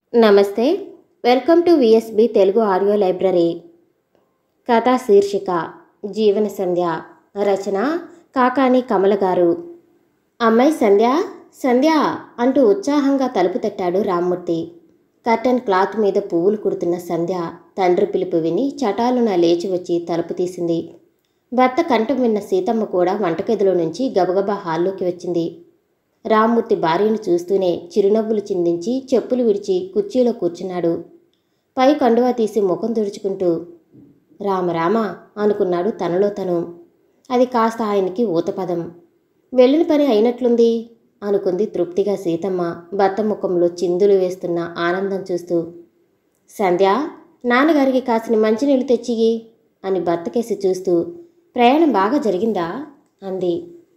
నమస్తే welcome to VSB Telugu audio library కథా శీర్షిక జీవన సంధ్య రచన కాకాని కమల గారు అమ్మాయి సంధ్య సంధ్య అంటూ ఉత్సాహంగా తలుపు తట్టాడు రామ్మూర్తి కర్టన్ క్లాత్ మీద పువ్వులు కుడుతున్న సంధ్య తండ్రి పిలుపు విని చటాలున లేచి వచ్చి తలుపు తీసింది భర్త కంఠం విన్న సీతమ్మ కూడా వంటగదిలో నుంచి గబగబా హాల్లోకి వచ్చింది రామ్మూర్తి భార్యను చూస్తూనే చిరునవ్వులు చిందించి చెప్పులు విడిచి కుర్చీలో కూర్చున్నాడు పై కండువా తీసి ముఖం తుడుచుకుంటూ రామ రామ అనుకున్నాడు తనలో తను అది కాస్త ఆయనకి ఊతపదం వెళ్ళిన పని అయినట్లుంది అనుకుంది తృప్తిగా సీతమ్మ భర్త ముఖంలో చిందులు వేస్తున్న ఆనందం చూస్తూ సంధ్య నాన్నగారికి కాసిన మంచినీళ్ళు తెచ్చిగి అని భర్తకేసి చూస్తూ ప్రయాణం బాగా జరిగిందా అంది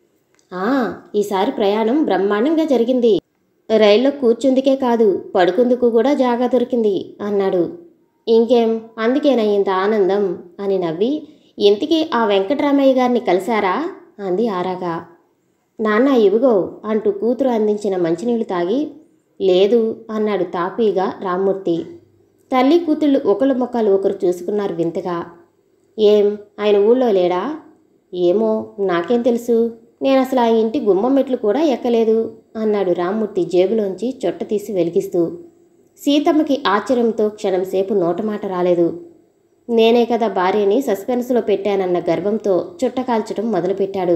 ఆ ఈసారి ప్రయాణం బ్రహ్మాండంగా జరిగింది రైల్లో కూర్చుందుకే కాదు పడుకుందుకు కూడా జాగా దొరికింది అన్నాడు ఇంకేం అందుకేనా ఇంత ఆనందం అని నవ్వి ఇంతకీ ఆ వెంకటరామయ్య గారిని కలిశారా అంది ఆరాగా నాన్న ఇవిగో అంటూ కూతురు అందించిన మంచినీళ్లు తాగి లేదు అన్నాడు తాపీగా రామ్మూర్తి తల్లి కూతుళ్ళు ఒకళ్ళ మొక్కలు ఒకరు చూసుకున్నారు వింతగా ఏం ఆయన ఊళ్ళో లేడా ఏమో నాకేం తెలుసు నేను అసలు ఆ ఇంటి గుమ్మం మెట్లు కూడా ఎక్కలేదు అన్నాడు రామ్మూర్తి జేబులోంచి చొట్ట తీసి వెలిగిస్తూ సీతమ్మకి ఆశ్చర్యంతో క్షణంసేపు నోటమాట రాలేదు నేనే కదా భార్యని సస్పెన్స్లో పెట్టానన్న గర్వంతో చుట్ట కాల్చడం మొదలుపెట్టాడు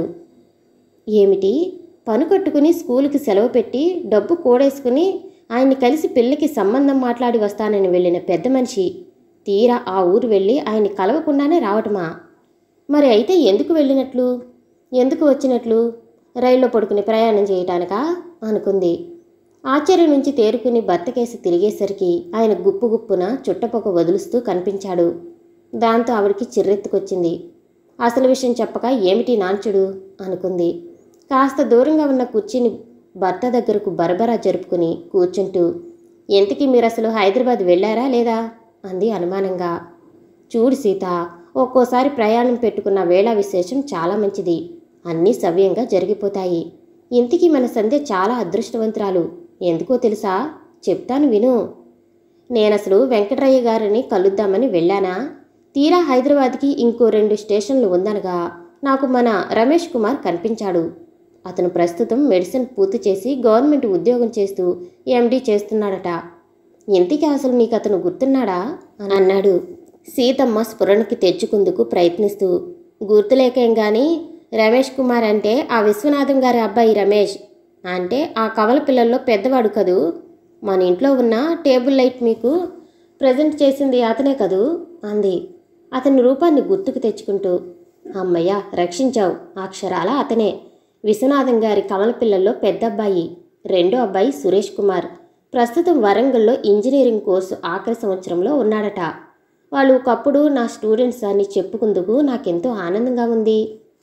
ఏమిటి పని కట్టుకుని స్కూలుకి సెలవు పెట్టి డబ్బు కూడేసుకుని ఆయన్ని కలిసి పెళ్లికి సంబంధం మాట్లాడి వస్తానని వెళ్ళిన పెద్ద మనిషి తీరా ఆ ఊరు వెళ్ళి ఆయన్ని కలవకుండానే రావటమా మరి అయితే ఎందుకు వెళ్ళినట్లు ఎందుకు వచ్చినట్లు రైల్లో పడుకుని ప్రయాణం చేయటానికా అనుకుంది ఆశ్చర్యం నుంచి తేరుకుని భర్తకేసి తిరిగేసరికి ఆయన గుప్పు గుప్పున చుట్టపొక వదులుస్తూ కనిపించాడు దాంతో ఆవిడికి చిర్రెత్తుకొచ్చింది అసలు విషయం చెప్పక ఏమిటి నాంచుడు అనుకుంది కాస్త దూరంగా ఉన్న కుర్చీని భర్త దగ్గరకు బరబరా జరుపుకుని కూర్చుంటూ ఎంతకీ మీరు అసలు హైదరాబాద్ వెళ్ళారా లేదా అంది అనుమానంగా చూడు సీత ఒక్కోసారి ప్రయాణం పెట్టుకున్న వేళ విశేషం చాలా మంచిది అన్నీ సవ్యంగా జరిగిపోతాయి ఇంటికి మన సంధ్య చాలా అదృష్టవంతురాలు ఎందుకో తెలుసా చెప్తాను విను నేనసలు వెంకటరయ్య గారిని కలుద్దామని వెళ్ళానా తీరా హైదరాబాద్కి ఇంకో రెండు స్టేషన్లు ఉందనగా నాకు మన రమేష్ కుమార్ కనిపించాడు అతను ప్రస్తుతం మెడిసిన్ పూర్తి చేసి గవర్నమెంట్ ఉద్యోగం చేస్తూ ఎండీ చేస్తున్నాడట ఇంటికి అసలు నీకు అతను గుర్తున్నాడా అని అన్నాడు సీతమ్మ స్ఫురణకి తెచ్చుకుందుకు ప్రయత్నిస్తూ గుర్తులేకేం గాని రమేష్ కుమార్ అంటే ఆ విశ్వనాథం గారి అబ్బాయి రమేష్ అంటే ఆ కవల పిల్లల్లో పెద్దవాడు కదూ మన ఇంట్లో ఉన్న టేబుల్ లైట్ మీకు ప్రజెంట్ చేసింది అతనే కదూ అంది అతని రూపాన్ని గుర్తుకు తెచ్చుకుంటూ అమ్మయ్య రక్షించావు అక్షరాల అతనే విశ్వనాథం గారి కమల పిల్లల్లో పెద్ద అబ్బాయి రెండో అబ్బాయి సురేష్ కుమార్ ప్రస్తుతం వరంగల్లో ఇంజనీరింగ్ కోర్సు ఆఖరి సంవత్సరంలో ఉన్నాడట వాళ్ళు ఒకప్పుడు నా స్టూడెంట్స్ అని చెప్పుకుందుకు నాకెంతో ఆనందంగా ఉంది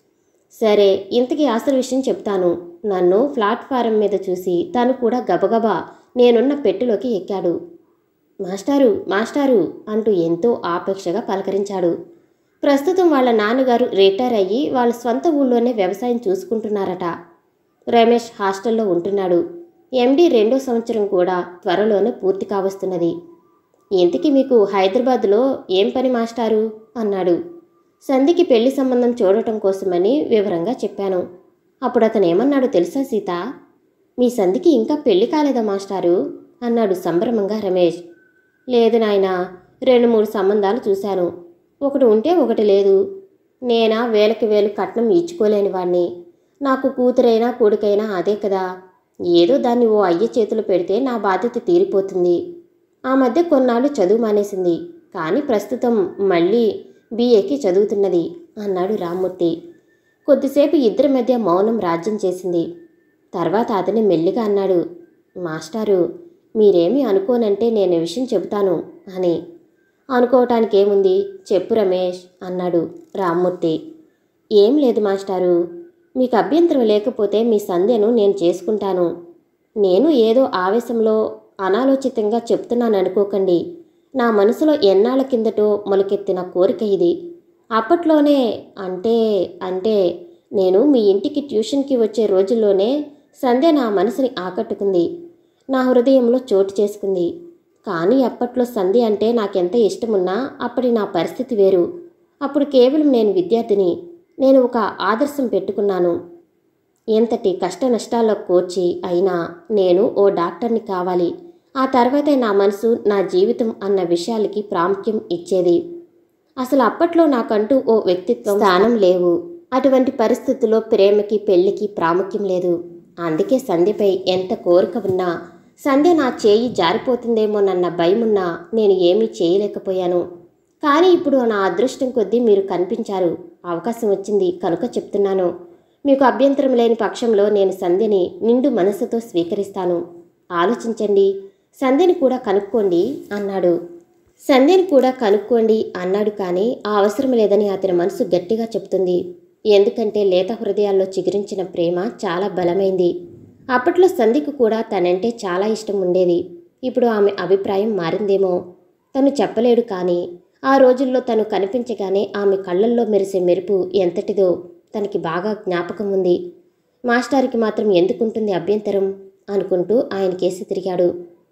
సరే ఇంతకీ అసలు విషయం చెప్తాను నన్ను ప్లాట్ఫారం మీద చూసి తను కూడా గబగబా నేనున్న పెట్టెలోకి ఎక్కాడు మాస్టారు మాస్టారు అంటూ ఎంతో ఆపేక్షగా పలకరించాడు ప్రస్తుతం వాళ్ళ నాన్నగారు రిటైర్ అయ్యి వాళ్ళ స్వంత ఊళ్ళోనే వ్యవసాయం చూసుకుంటున్నారట రమేష్ హాస్టల్లో ఉంటున్నాడు ఎండి రెండో సంవత్సరం కూడా త్వరలోనే పూర్తి కావస్తున్నది ఇంతకీ మీకు హైదరాబాద్లో ఏం పని మాస్టారు అన్నాడు సంధికి పెళ్లి సంబంధం చూడటం కోసమని వివరంగా చెప్పాను అప్పుడు అతను ఏమన్నాడు తెలుసా సీత మీ సంధికి ఇంకా పెళ్లి కాలేదా మాస్టారు అన్నాడు సంభ్రమంగా రమేష్ లేదు నాయనా రెండు మూడు సంబంధాలు చూశాను ఒకటి ఉంటే ఒకటి లేదు నేనా వేలకి వేలు కట్నం ఇచ్చుకోలేని వాణ్ణి నాకు కూతురైనా కొడుకైనా అదే కదా ఏదో దాన్ని ఓ అయ్య చేతులు పెడితే నా బాధ్యత తీరిపోతుంది ఆ మధ్య కొన్నాళ్ళు చదువు మానేసింది కానీ ప్రస్తుతం మళ్ళీ బీఏకి చదువుతున్నది అన్నాడు రామ్మూర్తి కొద్దిసేపు ఇద్దరి మధ్య మౌనం రాజ్యం చేసింది తర్వాత అతని మెల్లిగా అన్నాడు మాస్టారు మీరేమీ అనుకోనంటే నేను ఈ విషయం చెబుతాను అని అనుకోవటానికి ఏముంది చెప్పు రమేష్ అన్నాడు రామ్మూర్తి ఏం లేదు మాస్టారు మీకు అభ్యంతరం లేకపోతే మీ సంధ్యను నేను చేసుకుంటాను నేను ఏదో ఆవేశంలో అనాలోచితంగా చెప్తున్నాను అనుకోకండి నా మనసులో ఎన్నాళ్ళ కిందటో మొలకెత్తిన కోరిక ఇది అప్పట్లోనే అంటే అంటే నేను మీ ఇంటికి ట్యూషన్కి వచ్చే రోజుల్లోనే సంధ్య నా మనసుని ఆకట్టుకుంది నా హృదయంలో చోటు చేసుకుంది కానీ అప్పట్లో సంధ్య అంటే నాకెంత ఇష్టమున్నా అప్పటి నా పరిస్థితి వేరు అప్పుడు కేవలం నేను విద్యార్థిని నేను ఒక ఆదర్శం పెట్టుకున్నాను ఎంతటి కష్ట నష్టాల్లో కోర్చి అయినా నేను ఓ డాక్టర్ని కావాలి ఆ తర్వాతే నా మనసు నా జీవితం అన్న విషయాలకి ప్రాముఖ్యం ఇచ్చేది అసలు అప్పట్లో నాకంటూ ఓ వ్యక్తిత్వం స్థానం లేవు అటువంటి పరిస్థితుల్లో ప్రేమకి పెళ్లికి ప్రాముఖ్యం లేదు అందుకే సంధ్యపై ఎంత కోరిక ఉన్నా సంధ్య నా చేయి జారిపోతుందేమోనన్న భయమున్నా నేను ఏమీ చేయలేకపోయాను కానీ ఇప్పుడు నా అదృష్టం కొద్దీ మీరు కనిపించారు అవకాశం వచ్చింది కనుక చెప్తున్నాను మీకు అభ్యంతరం లేని పక్షంలో నేను సంధ్యని నిండు మనసుతో స్వీకరిస్తాను ఆలోచించండి సంధ్యని కూడా కనుక్కోండి అన్నాడు సంధ్యని కూడా కనుక్కోండి అన్నాడు కానీ ఆ అవసరం లేదని అతని మనసు గట్టిగా చెప్తుంది ఎందుకంటే లేత హృదయాల్లో చిగురించిన ప్రేమ చాలా బలమైంది అప్పట్లో సంధ్యకు కూడా తనంటే చాలా ఇష్టం ఉండేది ఇప్పుడు ఆమె అభిప్రాయం మారిందేమో తను చెప్పలేడు కానీ ఆ రోజుల్లో తను కనిపించగానే ఆమె కళ్ళల్లో మెరిసే మెరుపు ఎంతటిదో తనకి బాగా జ్ఞాపకం ఉంది మాస్టారికి మాత్రం ఎందుకుంటుంది అభ్యంతరం అనుకుంటూ ఆయన కేసి తిరిగాడు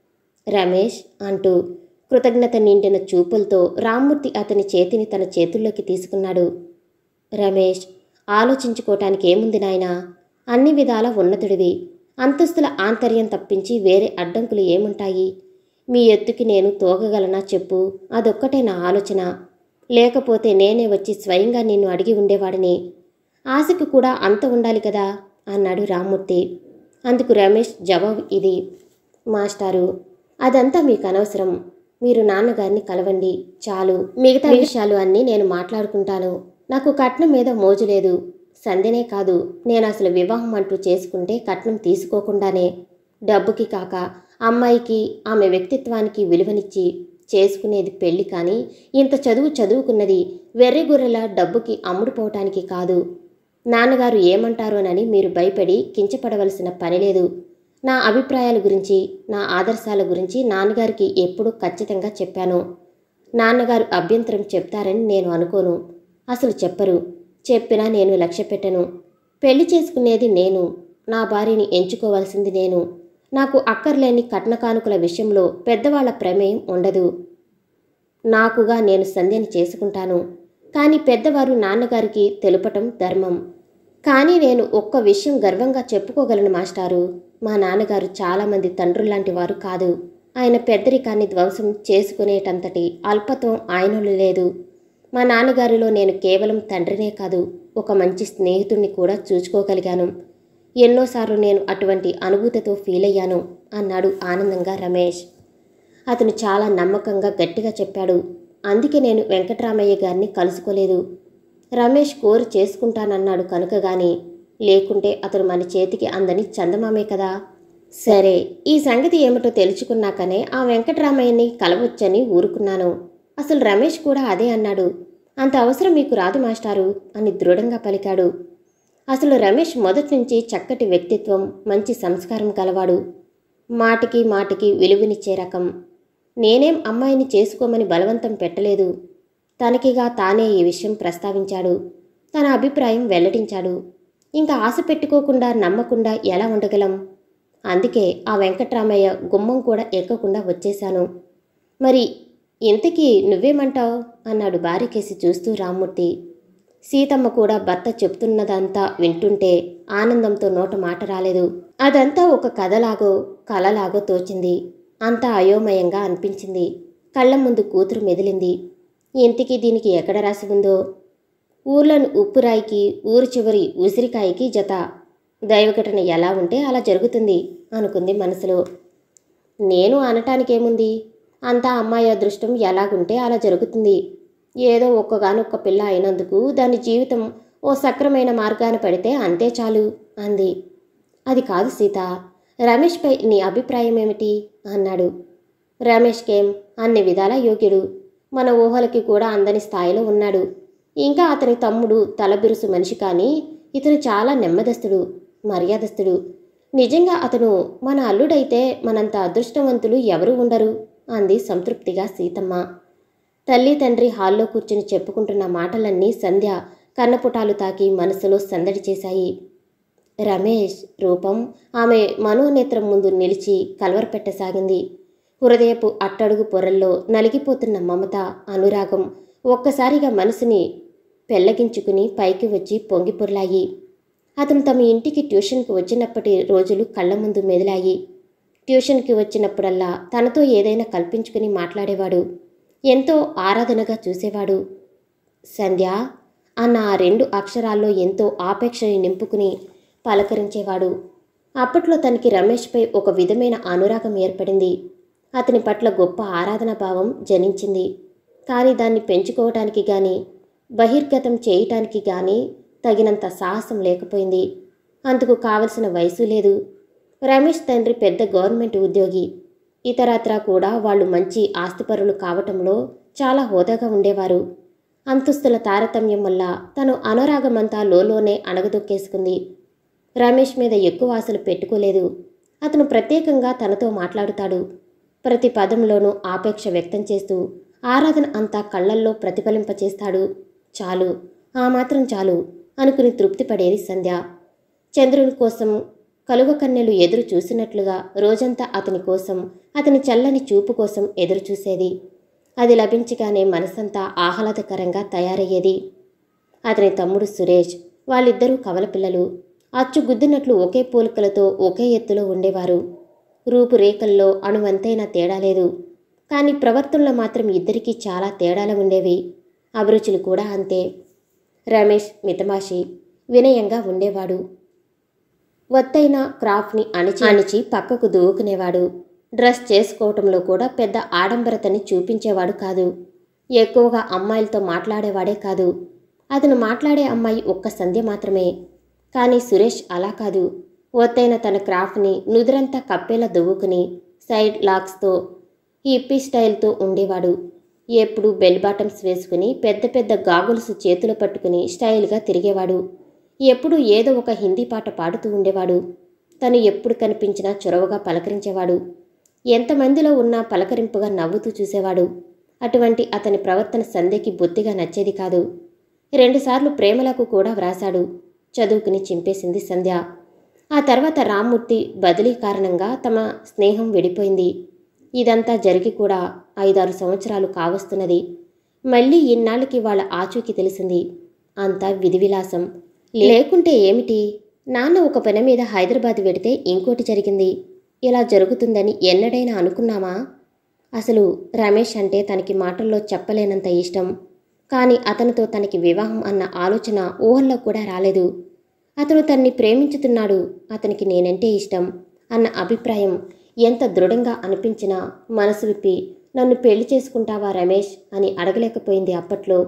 రమేష్ అంటూ కృతజ్ఞత నిండిన చూపులతో రామ్మూర్తి అతని చేతిని తన చేతుల్లోకి తీసుకున్నాడు రమేష్ ఆలోచించుకోవటానికి ఏముంది నాయనా అన్ని విధాల ఉన్నతుడివి అంతస్తుల ఆంతర్యం తప్పించి వేరే అడ్డంకులు ఏముంటాయి మీ ఎత్తుకి నేను తోగగలనా చెప్పు అదొక్కటే నా ఆలోచన లేకపోతే నేనే వచ్చి స్వయంగా నిన్ను అడిగి ఉండేవాడిని ఆశకు కూడా అంత ఉండాలి కదా అన్నాడు రామ్మూర్తి అందుకు రమేష్ జవాబు ఇది మాస్టారు అదంతా మీకు అనవసరం మీరు నాన్నగారిని కలవండి చాలు మిగతా విషయాలు అన్నీ నేను మాట్లాడుకుంటాను నాకు కట్నం మీద మోజు లేదు సంధ్యనే కాదు నేను అసలు వివాహం అంటూ చేసుకుంటే కట్నం తీసుకోకుండానే డబ్బుకి కాక అమ్మాయికి ఆమె వ్యక్తిత్వానికి విలువనిచ్చి చేసుకునేది పెళ్లి కానీ ఇంత చదువు చదువుకున్నది వెర్రిగొర్రెల డబ్బుకి అమ్ముడుపోవటానికి కాదు నాన్నగారు ఏమంటారోనని మీరు భయపడి కించపడవలసిన పని లేదు నా అభిప్రాయాల గురించి నా ఆదర్శాల గురించి నాన్నగారికి ఎప్పుడూ ఖచ్చితంగా చెప్పాను నాన్నగారు అభ్యంతరం చెప్తారని నేను అనుకోను అసలు చెప్పరు చెప్పినా నేను లక్ష్య పెట్టను పెళ్లి చేసుకునేది నేను నా భార్యని ఎంచుకోవాల్సింది నేను నాకు అక్కర్లేని కట్న కానుకల విషయంలో పెద్దవాళ్ల ప్రమేయం ఉండదు నాకుగా నేను సంధ్యని చేసుకుంటాను కానీ పెద్దవారు నాన్నగారికి తెలుపటం ధర్మం కానీ నేను ఒక్క విషయం గర్వంగా చెప్పుకోగలను మాస్టారు మా నాన్నగారు చాలామంది తండ్రుల్లాంటి వారు కాదు ఆయన పెద్దరికాన్ని ధ్వంసం చేసుకునేటంతటి అల్పత్వం ఆయనలో లేదు మా నాన్నగారిలో నేను కేవలం తండ్రినే కాదు ఒక మంచి స్నేహితుణ్ణి కూడా చూసుకోగలిగాను ఎన్నోసార్లు నేను అటువంటి అనుభూతితో ఫీల్ అయ్యాను అన్నాడు ఆనందంగా రమేష్ అతను చాలా నమ్మకంగా గట్టిగా చెప్పాడు అందుకే నేను వెంకటరామయ్య గారిని కలుసుకోలేదు రమేష్ కోరి చేసుకుంటానన్నాడు కనుక గాని లేకుంటే అతను మన చేతికి అందని చందమామే కదా సరే ఈ సంగతి ఏమిటో తెలుసుకున్నాకనే ఆ వెంకటరామయ్యని కలవచ్చని ఊరుకున్నాను అసలు రమేష్ కూడా అదే అన్నాడు అంత అవసరం మీకు రాదు మాస్టారు అని దృఢంగా పలికాడు అసలు రమేష్ మొదటి నుంచి చక్కటి వ్యక్తిత్వం మంచి సంస్కారం కలవాడు మాటికి మాటికి విలువనిచ్చే రకం నేనేం అమ్మాయిని చేసుకోమని బలవంతం పెట్టలేదు తనకిగా తానే ఈ విషయం ప్రస్తావించాడు తన అభిప్రాయం వెల్లడించాడు ఇంకా ఆశ పెట్టుకోకుండా నమ్మకుండా ఎలా ఉండగలం అందుకే ఆ వెంకట్రామయ్య గుమ్మం కూడా ఎక్కకుండా వచ్చేశాను మరి ఇంతకీ నువ్వేమంటావు అన్నాడు భార్యకేసి చూస్తూ రామ్మూర్తి సీతమ్మ కూడా భర్త చెప్తున్నదంతా వింటుంటే ఆనందంతో నోట మాట రాలేదు అదంతా ఒక కథలాగో కలలాగో తోచింది అంతా అయోమయంగా అనిపించింది కళ్ళ ముందు కూతురు మెదిలింది ఇంటికి దీనికి ఎక్కడ రాసి ఉందో ఊర్లోని ఉప్పురాయికి ఊరు చివరి ఉసిరికాయకి జత దైవఘటన ఎలా ఉంటే అలా జరుగుతుంది అనుకుంది మనసులో నేను అనటానికేముంది అంతా అమ్మాయి అదృష్టం ఎలాగుంటే అలా జరుగుతుంది ఏదో ఒక్కగానొక్క పిల్ల అయినందుకు దాని జీవితం ఓ సక్రమైన మార్గాన పడితే అంతే చాలు అంది అది కాదు సీత రమేష్పై నీ అభిప్రాయం ఏమిటి అన్నాడు రమేష్కేం అన్ని విధాల యోగ్యుడు మన ఊహలకి కూడా అందని స్థాయిలో ఉన్నాడు ఇంకా అతని తమ్ముడు తలబిరుసు మనిషి కానీ ఇతను చాలా నెమ్మదస్తుడు మర్యాదస్తుడు నిజంగా అతను మన అల్లుడైతే మనంత అదృష్టవంతులు ఎవరూ ఉండరు అంది సంతృప్తిగా సీతమ్మ తల్లి తండ్రి హాల్లో కూర్చుని చెప్పుకుంటున్న మాటలన్నీ సంధ్య కన్నపుటాలు తాకి మనసులో సందడి చేశాయి రమేష్ రూపం ఆమె మనోనేత్రం ముందు నిలిచి కలవరపెట్టసాగింది హృదయపు అట్టడుగు పొరల్లో నలిగిపోతున్న మమత అనురాగం ఒక్కసారిగా మనసుని పెళ్లగించుకుని పైకి వచ్చి పొంగిపొర్లాయి అతను తమ ఇంటికి ట్యూషన్కి వచ్చినప్పటి రోజులు కళ్ళ ముందు మెదిలాయి ట్యూషన్కి వచ్చినప్పుడల్లా తనతో ఏదైనా కల్పించుకుని మాట్లాడేవాడు ఎంతో ఆరాధనగా చూసేవాడు సంధ్య అన్న ఆ రెండు అక్షరాల్లో ఎంతో ఆపేక్షని నింపుకుని పలకరించేవాడు అప్పట్లో తనకి రమేష్పై ఒక విధమైన అనురాగం ఏర్పడింది అతని పట్ల గొప్ప ఆరాధన భావం జనించింది కానీ దాన్ని పెంచుకోవటానికి గాని బహిర్గతం చేయటానికి గాని తగినంత సాహసం లేకపోయింది అందుకు కావలసిన వయసు లేదు రమేష్ తండ్రి పెద్ద గవర్నమెంట్ ఉద్యోగి ఇతరత్రా కూడా వాళ్ళు మంచి ఆస్తిపరులు కావటంలో చాలా హోదాగా ఉండేవారు అంతస్తుల తారతమ్యం వల్ల తను అనురాగమంతా లోలోనే అణగదొక్కేసుకుంది రమేష్ మీద ఎక్కువ ఆశలు పెట్టుకోలేదు అతను ప్రత్యేకంగా తనతో మాట్లాడుతాడు ప్రతి పదంలోనూ ఆపేక్ష వ్యక్తం చేస్తూ ఆరాధన అంతా కళ్ళల్లో ప్రతిఫలింపచేస్తాడు చాలు ఆ మాత్రం చాలు అనుకుని తృప్తిపడేది సంధ్య చంద్రుని కోసం కలువకన్నెలు ఎదురు చూసినట్లుగా రోజంతా అతని కోసం అతని చల్లని చూపు కోసం ఎదురు చూసేది అది లభించగానే మనసంతా ఆహ్లాదకరంగా తయారయ్యేది అతని తమ్ముడు సురేష్ వాళ్ళిద్దరూ కవలపిల్లలు అచ్చుగుద్దినట్లు ఒకే పోలికలతో ఒకే ఎత్తులో ఉండేవారు రూపురేఖల్లో అణువంతైన తేడా లేదు కానీ ప్రవర్తనలో మాత్రం ఇద్దరికీ చాలా తేడాలు ఉండేవి అభిరుచులు కూడా అంతే రమేష్ మితమాషి వినయంగా ఉండేవాడు ఒత్తైన క్రాఫ్ట్ని అణిచి అణిచి పక్కకు దూకునేవాడు డ్రెస్ చేసుకోవటంలో కూడా పెద్ద ఆడంబరతని చూపించేవాడు కాదు ఎక్కువగా అమ్మాయిలతో మాట్లాడేవాడే కాదు అతను మాట్లాడే అమ్మాయి ఒక్క సంధ్య మాత్రమే కానీ సురేష్ అలా కాదు ఒత్తైన తన క్రాఫ్ట్ని నుదురంతా కప్పేలా దువ్వుకుని సైడ్ లాక్స్తో హిప్పీ స్టైల్తో ఉండేవాడు ఎప్పుడు బెల్ బాటమ్స్ వేసుకుని పెద్ద పెద్ద గాగుల్స్ చేతులు పట్టుకుని స్టైల్గా తిరిగేవాడు ఎప్పుడు ఏదో ఒక హిందీ పాట పాడుతూ ఉండేవాడు తను ఎప్పుడు కనిపించినా చొరవగా పలకరించేవాడు ఎంతమందిలో ఉన్నా పలకరింపుగా నవ్వుతూ చూసేవాడు అటువంటి అతని ప్రవర్తన సంధ్యకి బొత్తిగా నచ్చేది కాదు రెండుసార్లు ప్రేమలకు కూడా వ్రాశాడు చదువుకుని చింపేసింది సంధ్య ఆ తర్వాత రామ్మూర్తి బదిలీ కారణంగా తమ స్నేహం విడిపోయింది ఇదంతా జరిగి కూడా ఐదారు సంవత్సరాలు కావస్తున్నది మళ్ళీ ఇన్నాళ్ళకి వాళ్ళ ఆచూకీ తెలిసింది అంతా విధివిలాసం లేకుంటే ఏమిటి నాన్న ఒక పని మీద హైదరాబాద్ వెడితే ఇంకోటి జరిగింది ఇలా జరుగుతుందని ఎన్నడైనా అనుకున్నామా అసలు రమేష్ అంటే తనకి మాటల్లో చెప్పలేనంత ఇష్టం కానీ అతనితో తనకి వివాహం అన్న ఆలోచన ఊహల్లో కూడా రాలేదు అతను తన్ని ప్రేమించుతున్నాడు అతనికి నేనంటే ఇష్టం అన్న అభిప్రాయం ఎంత దృఢంగా అనిపించినా మనసు విప్పి నన్ను పెళ్లి చేసుకుంటావా రమేష్ అని అడగలేకపోయింది అప్పట్లో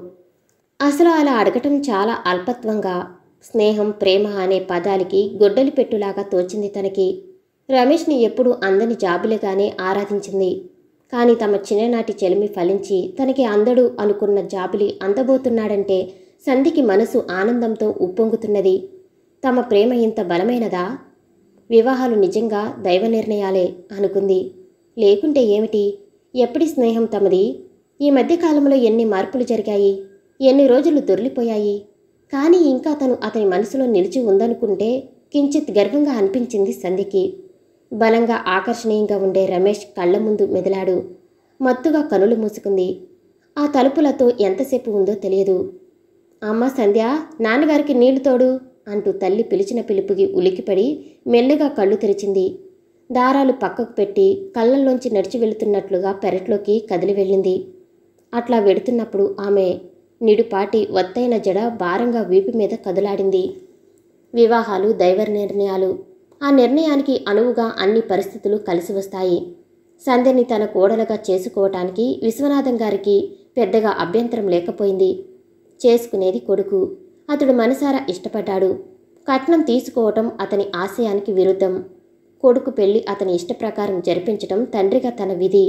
అసలు అలా అడగటం చాలా అల్పత్వంగా స్నేహం ప్రేమ అనే పదాలకి గొడ్డలి పెట్టులాగా తోచింది తనకి రమేష్ని ఎప్పుడూ అందని జాబిలగానే ఆరాధించింది కానీ తమ చిన్ననాటి చెలిమి ఫలించి తనకి అందడు అనుకున్న జాబిలి అందబోతున్నాడంటే సంధికి మనసు ఆనందంతో ఉప్పొంగుతున్నది తమ ప్రేమ ఇంత బలమైనదా వివాహాలు నిజంగా దైవ నిర్ణయాలే అనుకుంది లేకుంటే ఏమిటి ఎప్పటి స్నేహం తమది ఈ మధ్యకాలంలో ఎన్ని మార్పులు జరిగాయి ఎన్ని రోజులు దొర్లిపోయాయి కానీ ఇంకా తను అతని మనసులో నిలిచి ఉందనుకుంటే కించిత్ గర్వంగా అనిపించింది సంధ్యకి బలంగా ఆకర్షణీయంగా ఉండే రమేష్ కళ్ళ ముందు మెదిలాడు మత్తుగా కనులు మూసుకుంది ఆ తలుపులతో ఎంతసేపు ఉందో తెలియదు అమ్మ సంధ్య నాన్నగారికి నీళ్లు తోడు అంటూ తల్లి పిలిచిన పిలుపుకి ఉలికిపడి మెల్లగా కళ్ళు తెరిచింది దారాలు పక్కకు పెట్టి కళ్ళల్లోంచి నడిచి వెళుతున్నట్లుగా పెరట్లోకి కదిలి వెళ్ళింది అట్లా వెడుతున్నప్పుడు ఆమె నిడుపాటి ఒత్తైన జడ భారంగా వీపు మీద కదులాడింది వివాహాలు దైవ నిర్ణయాలు ఆ నిర్ణయానికి అనువుగా అన్ని పరిస్థితులు కలిసి వస్తాయి సంధ్యని తన కోడలుగా చేసుకోవటానికి విశ్వనాథం గారికి పెద్దగా అభ్యంతరం లేకపోయింది చేసుకునేది కొడుకు అతడు మనసారా ఇష్టపడ్డాడు కట్నం తీసుకోవటం అతని ఆశయానికి విరుద్ధం కొడుకు పెళ్లి అతని ఇష్టప్రకారం జరిపించటం తండ్రిగా తన విధి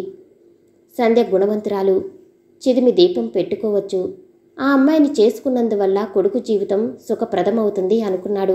సంధ్య గుణవంతురాలు చిదిమి దీపం పెట్టుకోవచ్చు ఆ అమ్మాయిని చేసుకున్నందువల్ల కొడుకు జీవితం సుఖప్రదమవుతుంది అనుకున్నాడు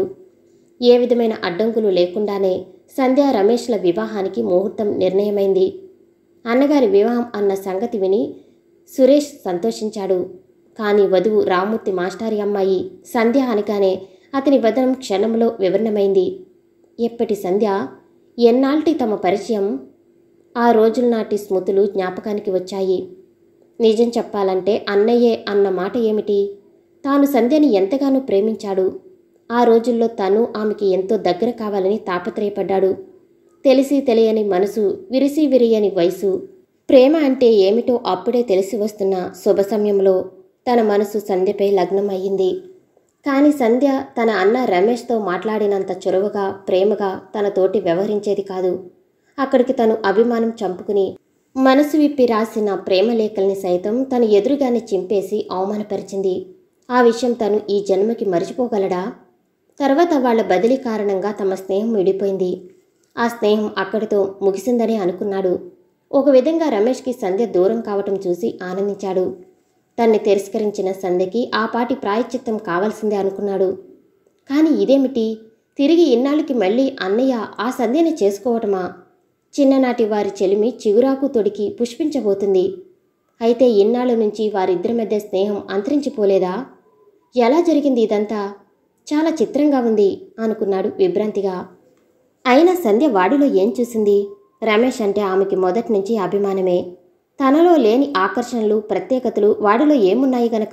ఏ విధమైన అడ్డంకులు లేకుండానే సంధ్య రమేష్ల వివాహానికి ముహూర్తం నిర్ణయమైంది అన్నగారి వివాహం అన్న సంగతి విని సురేష్ సంతోషించాడు కానీ వధువు రామ్మూర్తి మాస్టారి అమ్మాయి సంధ్య అనగానే అతని వదనం క్షణంలో వివరణమైంది ఎప్పటి సంధ్య ఎన్నాల్టి తమ పరిచయం ఆ రోజుల నాటి స్మృతులు జ్ఞాపకానికి వచ్చాయి నిజం చెప్పాలంటే అన్నయ్యే అన్న మాట ఏమిటి తాను సంధ్యని ఎంతగానో ప్రేమించాడు ఆ రోజుల్లో తను ఆమెకి ఎంతో దగ్గర కావాలని తాపత్రయపడ్డాడు తెలిసి తెలియని మనసు విరిసి విరియని వయసు ప్రేమ అంటే ఏమిటో అప్పుడే తెలిసి వస్తున్న శుభ సమయంలో తన మనసు సంధ్యపై లగ్నం అయ్యింది కానీ సంధ్య తన అన్న రమేష్తో మాట్లాడినంత చొరవగా ప్రేమగా తనతోటి వ్యవహరించేది కాదు అక్కడికి తను అభిమానం చంపుకుని మనసు విప్పి రాసిన ప్రేమ లేఖల్ని సైతం తన ఎదురుగానే చింపేసి అవమానపరిచింది ఆ విషయం తను ఈ జన్మకి మరిచిపోగలడా తర్వాత వాళ్ళ బదిలీ కారణంగా తమ స్నేహం విడిపోయింది ఆ స్నేహం అక్కడితో ముగిసిందని అనుకున్నాడు ఒక విధంగా రమేష్కి సంధ్య దూరం కావటం చూసి ఆనందించాడు తన్ని తిరస్కరించిన సంధ్యకి ఆ పాటి ప్రాయశ్చిత్తం కావాల్సిందే అనుకున్నాడు కానీ ఇదేమిటి తిరిగి ఇన్నాళ్ళకి మళ్ళీ అన్నయ్య ఆ సంధ్యని చేసుకోవటమా చిన్ననాటి వారి చెలిమి చిగురాకు తొడికి పుష్పించబోతుంది అయితే ఇన్నాళ్ళ నుంచి వారిద్దరి మధ్య స్నేహం అంతరించిపోలేదా ఎలా జరిగింది ఇదంతా చాలా చిత్రంగా ఉంది అనుకున్నాడు విభ్రాంతిగా అయినా సంధ్య వాడిలో ఏం చూసింది రమేష్ అంటే ఆమెకి మొదటి నుంచి అభిమానమే తనలో లేని ఆకర్షణలు ప్రత్యేకతలు వాడిలో ఏమున్నాయి గనక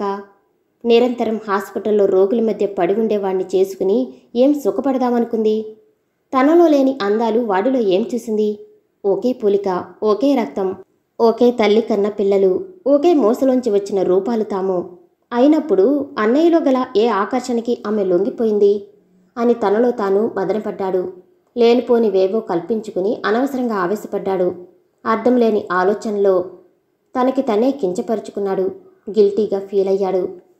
నిరంతరం హాస్పిటల్లో రోగుల మధ్య పడి ఉండేవాణ్ణి చేసుకుని ఏం సుఖపడదామనుకుంది తనలో లేని అందాలు వాడిలో ఏం చూసింది ఒకే పోలిక ఒకే రక్తం ఒకే తల్లి కన్న పిల్లలు ఒకే మోసలోంచి వచ్చిన రూపాలు తాము అయినప్పుడు అన్నయ్యలో గల ఏ ఆకర్షణకి ఆమె లొంగిపోయింది అని తనలో తాను మదనపడ్డాడు లేనిపోనివేవో కల్పించుకుని అనవసరంగా ఆవేశపడ్డాడు అర్థం లేని ఆలోచనలో తనకి తనే కించపరుచుకున్నాడు గిల్టీగా ఫీల్ అయ్యాడు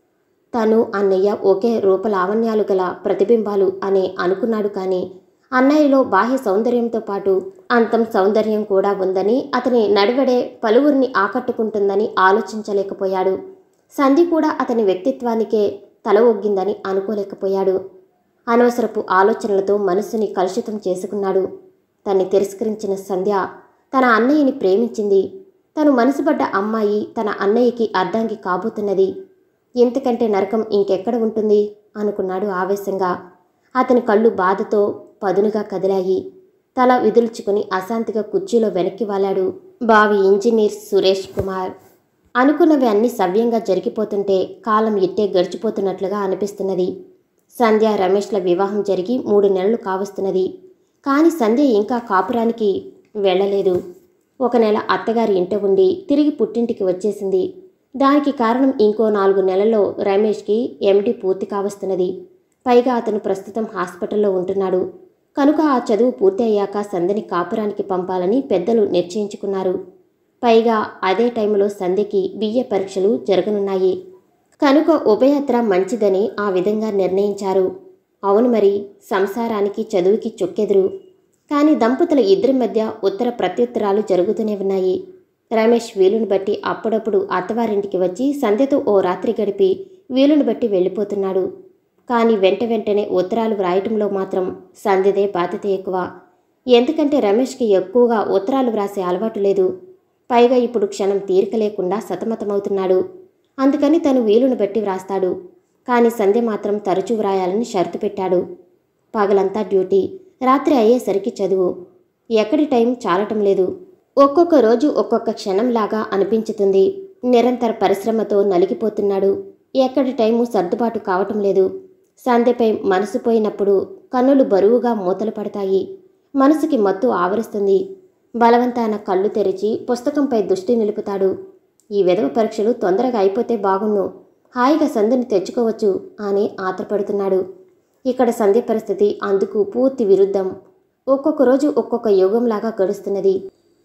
తను అన్నయ్య ఒకే రూపలావణ్యాలు గల ప్రతిబింబాలు అని అనుకున్నాడు కానీ అన్నయ్యలో బాహ్య సౌందర్యంతో పాటు అంతం సౌందర్యం కూడా ఉందని అతని నడివడే పలువురిని ఆకట్టుకుంటుందని ఆలోచించలేకపోయాడు సంధి కూడా అతని వ్యక్తిత్వానికే తల ఒగ్గిందని అనుకోలేకపోయాడు అనవసరపు ఆలోచనలతో మనస్సుని కలుషితం చేసుకున్నాడు తన్ని తిరస్కరించిన సంధ్య తన అన్నయ్యని ప్రేమించింది తను మనసుపడ్డ అమ్మాయి తన అన్నయ్యకి అర్ధాంగి కాబోతున్నది ఇంతకంటే నరకం ఇంకెక్కడ ఉంటుంది అనుకున్నాడు ఆవేశంగా అతని కళ్ళు బాధతో పదునుగా కదిలాయి తల విదుల్చుకుని అశాంతిగా కుర్చీలో వెనక్కి వాలాడు బావి ఇంజనీర్ సురేష్ కుమార్ అనుకున్నవి అన్నీ సవ్యంగా జరిగిపోతుంటే కాలం ఇట్టే గడిచిపోతున్నట్లుగా అనిపిస్తున్నది సంధ్య రమేష్ల వివాహం జరిగి మూడు నెలలు కావస్తున్నది కానీ సంధ్య ఇంకా కాపురానికి వెళ్ళలేదు ఒక నెల అత్తగారి ఇంట ఉండి తిరిగి పుట్టింటికి వచ్చేసింది దానికి కారణం ఇంకో నాలుగు నెలల్లో రమేష్కి ఎండి పూర్తి కావస్తున్నది పైగా అతను ప్రస్తుతం హాస్పిటల్లో ఉంటున్నాడు కనుక ఆ చదువు పూర్తి అయ్యాక సంధ్యని కాపురానికి పంపాలని పెద్దలు నిశ్చయించుకున్నారు పైగా అదే టైంలో సంధ్యకి బిఏ పరీక్షలు జరగనున్నాయి కనుక ఉభయత్ర మంచిదని ఆ విధంగా నిర్ణయించారు అవును మరి సంసారానికి చదువుకి చొక్కెదురు కానీ దంపతుల ఇద్దరి మధ్య ఉత్తర ప్రత్యుత్తరాలు జరుగుతూనే ఉన్నాయి రమేష్ వీలుని బట్టి అప్పుడప్పుడు అత్తవారింటికి వచ్చి సంధ్యతో ఓ రాత్రి గడిపి వీలుని బట్టి వెళ్ళిపోతున్నాడు కానీ వెంట వెంటనే ఉత్తరాలు వ్రాయటంలో మాత్రం సంధ్యదే బాధ్యత ఎక్కువ ఎందుకంటే రమేష్కి ఎక్కువగా ఉత్తరాలు వ్రాసే అలవాటు లేదు పైగా ఇప్పుడు క్షణం తీరిక లేకుండా సతమతమవుతున్నాడు అందుకని తను వీలును బట్టి వ్రాస్తాడు కానీ సంధ్య మాత్రం తరచూ వ్రాయాలని షరతు పెట్టాడు పగలంతా డ్యూటీ రాత్రి అయ్యేసరికి చదువు ఎక్కడి టైం చాలటం లేదు ఒక్కొక్క రోజు ఒక్కొక్క క్షణంలాగా అనిపించుతుంది నిరంతర పరిశ్రమతో నలిగిపోతున్నాడు ఎక్కడి టైము సర్దుబాటు కావటం లేదు సంధ్యపై మనసు పోయినప్పుడు కన్నులు బరువుగా మూతలు పడతాయి మనసుకి మత్తు ఆవరిస్తుంది బలవంతాన కళ్ళు తెరిచి పుస్తకంపై దృష్టి నిలుపుతాడు ఈ విధవ పరీక్షలు తొందరగా అయిపోతే బాగున్ను హాయిగా సంధ్యని తెచ్చుకోవచ్చు అని ఆత్రపడుతున్నాడు ఇక్కడ సంధ్య పరిస్థితి అందుకు పూర్తి విరుద్ధం ఒక్కొక్క రోజు ఒక్కొక్క యుగంలాగా గడుస్తున్నది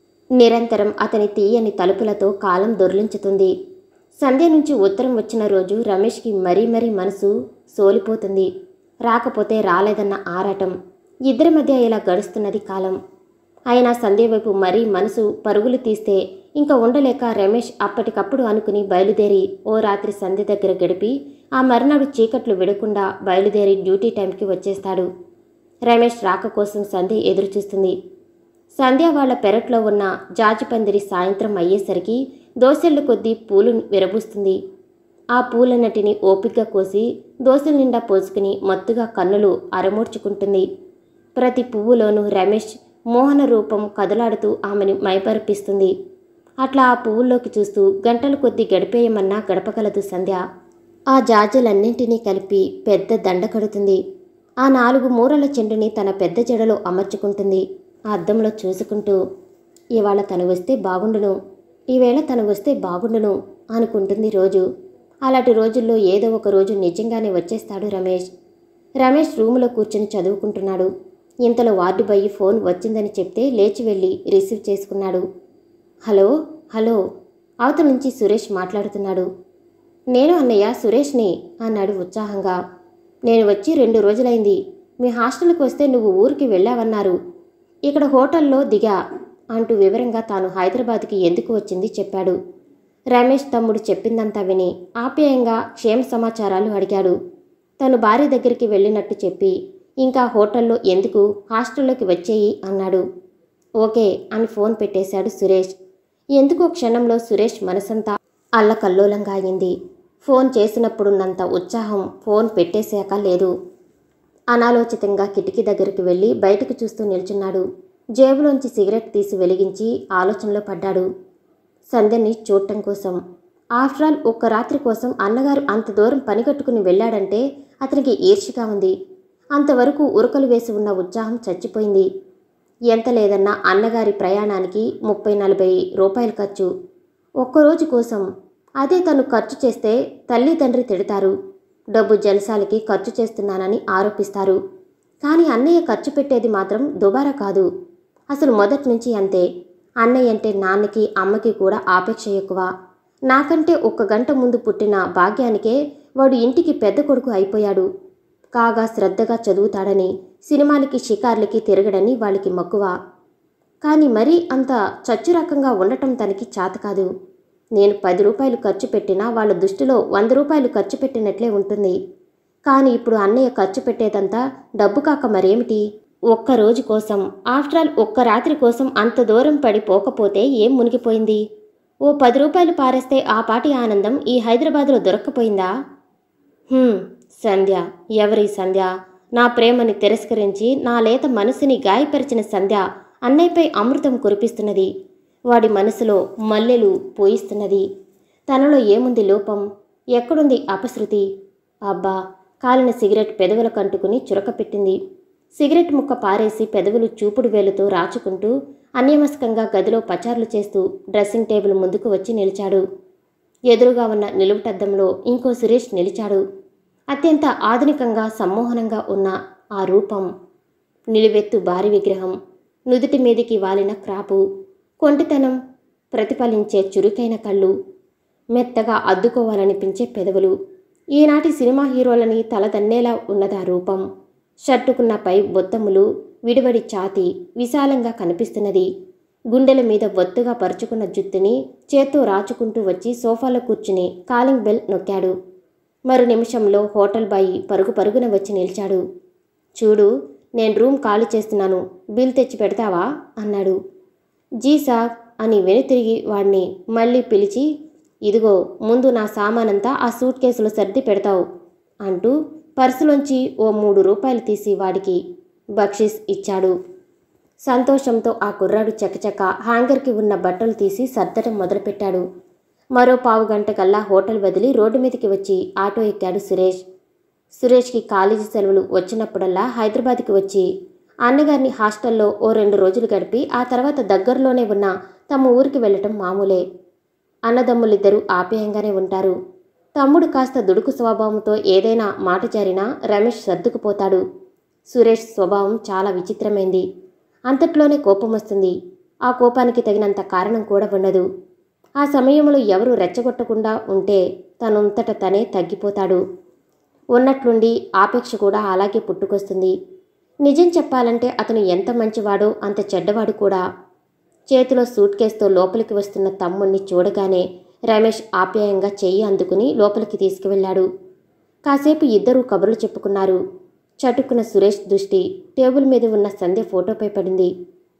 నిరంతరం అతని తీయని తలుపులతో కాలం దొర్లించుతుంది సంధ్య నుంచి ఉత్తరం వచ్చిన రోజు రమేష్కి మరీ మరీ మనసు సోలిపోతుంది రాకపోతే రాలేదన్న ఆరాటం ఇద్దరి మధ్య ఇలా గడుస్తున్నది కాలం అయినా సంధ్య వైపు మరీ మనసు పరుగులు తీస్తే ఇంకా ఉండలేక రమేష్ అప్పటికప్పుడు అనుకుని బయలుదేరి ఓ రాత్రి సంధ్య దగ్గర గడిపి ఆ మర్నాడు చీకట్లు విడకుండా బయలుదేరి డ్యూటీ టైంకి వచ్చేస్తాడు రమేష్ రాక కోసం సంధ్య ఎదురుచూస్తుంది సంధ్య వాళ్ళ పెరట్లో ఉన్న జాజిపందిరి సాయంత్రం అయ్యేసరికి దోసెళ్ళు కొద్దీ పూలు విరబూస్తుంది ఆ పూలన్నిటిని ఓపిగ్గా కోసి దోసెల నిండా పోసుకుని మత్తుగా కన్నులు అరమూడ్చుకుంటుంది ప్రతి పువ్వులోనూ రమేష్ మోహన రూపం కదలాడుతూ ఆమెను మైపరిపిస్తుంది అట్లా ఆ పువ్వుల్లోకి చూస్తూ గంటల కొద్దీ గడిపేయమన్నా గడపగలదు సంధ్య ఆ జాజులన్నింటినీ కలిపి పెద్ద దండ కడుతుంది ఆ నాలుగు మూరల చెండుని తన పెద్ద జడలో అమర్చుకుంటుంది ఆ అద్దంలో చూసుకుంటూ ఇవాళ తను వస్తే బాగుండును ఈవేళ తను వస్తే బాగుండును అనుకుంటుంది రోజు అలాంటి రోజుల్లో ఏదో ఒక రోజు నిజంగానే వచ్చేస్తాడు రమేష్ రమేష్ రూములో కూర్చొని చదువుకుంటున్నాడు ఇంతలో వార్డు బాయ్ ఫోన్ వచ్చిందని చెప్తే లేచి వెళ్ళి రిసీవ్ చేసుకున్నాడు హలో హలో అవతల నుంచి సురేష్ మాట్లాడుతున్నాడు నేను అన్నయ్య సురేష్ని అన్నాడు ఉత్సాహంగా నేను వచ్చి రెండు రోజులైంది మీ హాస్టల్కి వస్తే నువ్వు ఊరికి వెళ్ళావన్నారు ఇక్కడ హోటల్లో దిగా అంటూ వివరంగా తాను హైదరాబాద్కి ఎందుకు వచ్చింది చెప్పాడు రమేష్ తమ్ముడు చెప్పిందంతా విని ఆప్యాయంగా క్షేమ సమాచారాలు అడిగాడు తను భార్య దగ్గరికి వెళ్ళినట్టు చెప్పి ఇంకా హోటల్లో ఎందుకు హాస్టల్లోకి వచ్చేయి అన్నాడు ఓకే అని ఫోన్ పెట్టేశాడు సురేష్ ఎందుకో క్షణంలో సురేష్ మనసంతా అల్లకల్లోలంగా అయింది ఫోన్ చేసినప్పుడున్నంత ఉత్సాహం ఫోన్ పెట్టేశాక లేదు అనాలోచితంగా కిటికీ దగ్గరికి వెళ్ళి బయటకు చూస్తూ నిల్చున్నాడు జేబులోంచి సిగరెట్ తీసి వెలిగించి ఆలోచనలో పడ్డాడు సంధ్యని చూడటం కోసం ఆఫ్టర్ ఆల్ ఒక్క రాత్రి కోసం అన్నగారు అంత దూరం పనిగట్టుకుని వెళ్ళాడంటే అతనికి ఈర్ష్యగా ఉంది అంతవరకు ఉరకలు వేసి ఉన్న ఉత్సాహం చచ్చిపోయింది ఎంత లేదన్నా అన్నగారి ప్రయాణానికి ముప్పై నలభై రూపాయలు ఖర్చు ఒక్కరోజు కోసం అదే తను ఖర్చు చేస్తే తల్లి తండ్రి తిడతారు డబ్బు జలసాలకి ఖర్చు చేస్తున్నానని ఆరోపిస్తారు కానీ అన్నయ్య ఖర్చు పెట్టేది మాత్రం దుబారా కాదు అసలు మొదటి నుంచి అంతే అన్నయ్య అంటే నాన్నకి అమ్మకి కూడా ఆపేక్ష ఎక్కువ నాకంటే ఒక్క గంట ముందు పుట్టిన భాగ్యానికే వాడు ఇంటికి పెద్ద కొడుకు అయిపోయాడు కాగా శ్రద్ధగా చదువుతాడని సినిమాలకి షికార్లకి తిరగడని వాళ్ళకి మక్కువ కానీ మరీ అంత చచ్చు రకంగా ఉండటం తనకి చేత కాదు నేను పది రూపాయలు ఖర్చు పెట్టినా వాళ్ళ దృష్టిలో వంద రూపాయలు ఖర్చు పెట్టినట్లే ఉంటుంది కానీ ఇప్పుడు అన్నయ్య ఖర్చు పెట్టేదంతా డబ్బు కాక మరేమిటి ఒక్క రోజు కోసం ఆఫ్టర్ ఆల్ ఒక్క రాత్రి కోసం అంత దూరం పడి పోకపోతే ఏం మునిగిపోయింది ఓ పది రూపాయలు పారేస్తే ఆ పాటి ఆనందం ఈ హైదరాబాద్లో దొరక్కపోయిందా హ్మ్, సంధ్య ఎవరి సంధ్య నా ప్రేమని తిరస్కరించి నా లేత మనసుని గాయపరిచిన సంధ్య అన్నయ్యపై అమృతం కురిపిస్తున్నది వాడి మనసులో మల్లెలు పోయిస్తున్నది తనలో ఏముంది లోపం ఎక్కడుంది అపశృతి అబ్బా కాలిన సిగరెట్ పెదవులకు అంటుకుని చురక పెట్టింది సిగరెట్ ముక్క పారేసి పెదవులు చూపుడు వేలుతో రాచుకుంటూ అన్యమస్కంగా గదిలో పచార్లు చేస్తూ డ్రెస్సింగ్ టేబుల్ ముందుకు వచ్చి నిలిచాడు ఎదురుగా ఉన్న నిలువుటద్దంలో ఇంకో సురేష్ నిలిచాడు అత్యంత ఆధునికంగా సమ్మోహనంగా ఉన్న ఆ రూపం నిలువెత్తు భారీ విగ్రహం నుదుటి మీదికి వాలిన క్రాపు కొంటితనం ప్రతిఫలించే చురుకైన కళ్ళు మెత్తగా అద్దుకోవాలనిపించే పెదవులు ఈనాటి సినిమా హీరోలని తలదన్నేలా ఉన్నదా రూపం షర్టుకున్న పై బొత్తములు విడివడి ఛాతి విశాలంగా కనిపిస్తున్నది గుండెల మీద ఒత్తుగా పరుచుకున్న జుత్తుని చేత్తో రాచుకుంటూ వచ్చి సోఫాలో కూర్చుని కాలింగ్ బెల్ నొక్కాడు మరు నిమిషంలో హోటల్ బాయి పరుగు పరుగున వచ్చి నిలిచాడు చూడు నేను రూమ్ ఖాళీ చేస్తున్నాను బిల్ తెచ్చి పెడతావా అన్నాడు జీ సాబ్ అని వెనుతిరిగి వాడిని మళ్ళీ పిలిచి ఇదిగో ముందు నా సామానంతా ఆ సూట్ కేసులో సర్ది పెడతావు అంటూ పర్సులోంచి ఓ మూడు రూపాయలు తీసి వాడికి బక్షిస్ ఇచ్చాడు సంతోషంతో ఆ కుర్రాడు చకచక హ్యాంగర్కి ఉన్న బట్టలు తీసి సర్దటం మొదలుపెట్టాడు మరో పావు గంట కల్లా హోటల్ వదిలి రోడ్డు మీదకి వచ్చి ఆటో ఎక్కాడు సురేష్ సురేష్కి కాలేజీ సెలవులు వచ్చినప్పుడల్లా హైదరాబాద్కి వచ్చి అన్నగారిని హాస్టల్లో ఓ రెండు రోజులు గడిపి ఆ తర్వాత దగ్గరలోనే ఉన్న తమ ఊరికి వెళ్ళటం మామూలే అన్నదమ్ములిద్దరూ ఆప్యాయంగానే ఉంటారు తమ్ముడు కాస్త దుడుకు స్వభావంతో ఏదైనా మాట జారినా రమేష్ సర్దుకుపోతాడు సురేష్ స్వభావం చాలా విచిత్రమైంది అంతట్లోనే కోపం వస్తుంది ఆ కోపానికి తగినంత కారణం కూడా ఉండదు ఆ సమయంలో ఎవరు రెచ్చగొట్టకుండా ఉంటే తనంతట తనే తగ్గిపోతాడు ఉన్నట్లుండి ఆపేక్ష కూడా అలాగే పుట్టుకొస్తుంది నిజం చెప్పాలంటే అతను ఎంత మంచివాడో అంత చెడ్డవాడు కూడా చేతిలో సూట్ కేసుతో లోపలికి వస్తున్న తమ్ముణ్ణి చూడగానే రమేష్ ఆప్యాయంగా చెయ్యి అందుకుని లోపలికి తీసుకువెళ్ళాడు కాసేపు ఇద్దరూ కబుర్లు చెప్పుకున్నారు చటుక్కున సురేష్ దృష్టి టేబుల్ మీద ఉన్న సంధ్య ఫోటోపై పడింది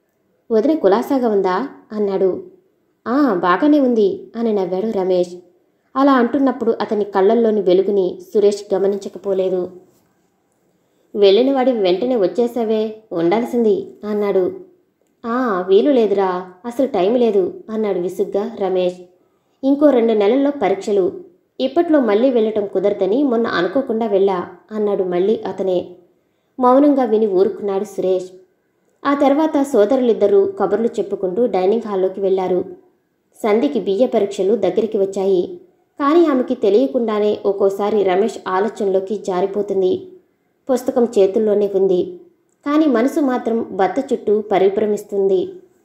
వదిన కులాసాగా ఉందా అన్నాడు ఆ బాగానే ఉంది అని నవ్వాడు రమేష్ అలా అంటున్నప్పుడు అతని కళ్ళల్లోని వెలుగుని సురేష్ గమనించకపోలేదు వెళ్ళిన వాడి వెంటనే వచ్చేసావే ఉండాల్సింది అన్నాడు ఆ వీలు లేదురా అసలు టైం లేదు అన్నాడు విసుగ్గా రమేష్ ఇంకో రెండు నెలల్లో పరీక్షలు ఇప్పట్లో మళ్ళీ వెళ్ళటం కుదరదని మొన్న అనుకోకుండా వెళ్ళా అన్నాడు మళ్ళీ అతనే మౌనంగా విని ఊరుకున్నాడు సురేష్ ఆ తర్వాత సోదరులిద్దరూ కబుర్లు చెప్పుకుంటూ డైనింగ్ హాల్లోకి వెళ్లారు సంధికి బియ్య పరీక్షలు దగ్గరికి వచ్చాయి కానీ ఆమెకి తెలియకుండానే ఒక్కోసారి రమేష్ ఆలోచనలోకి జారిపోతుంది పుస్తకం చేతుల్లోనే ఉంది కానీ మనసు మాత్రం భర్త చుట్టూ పరిభ్రమిస్తుంది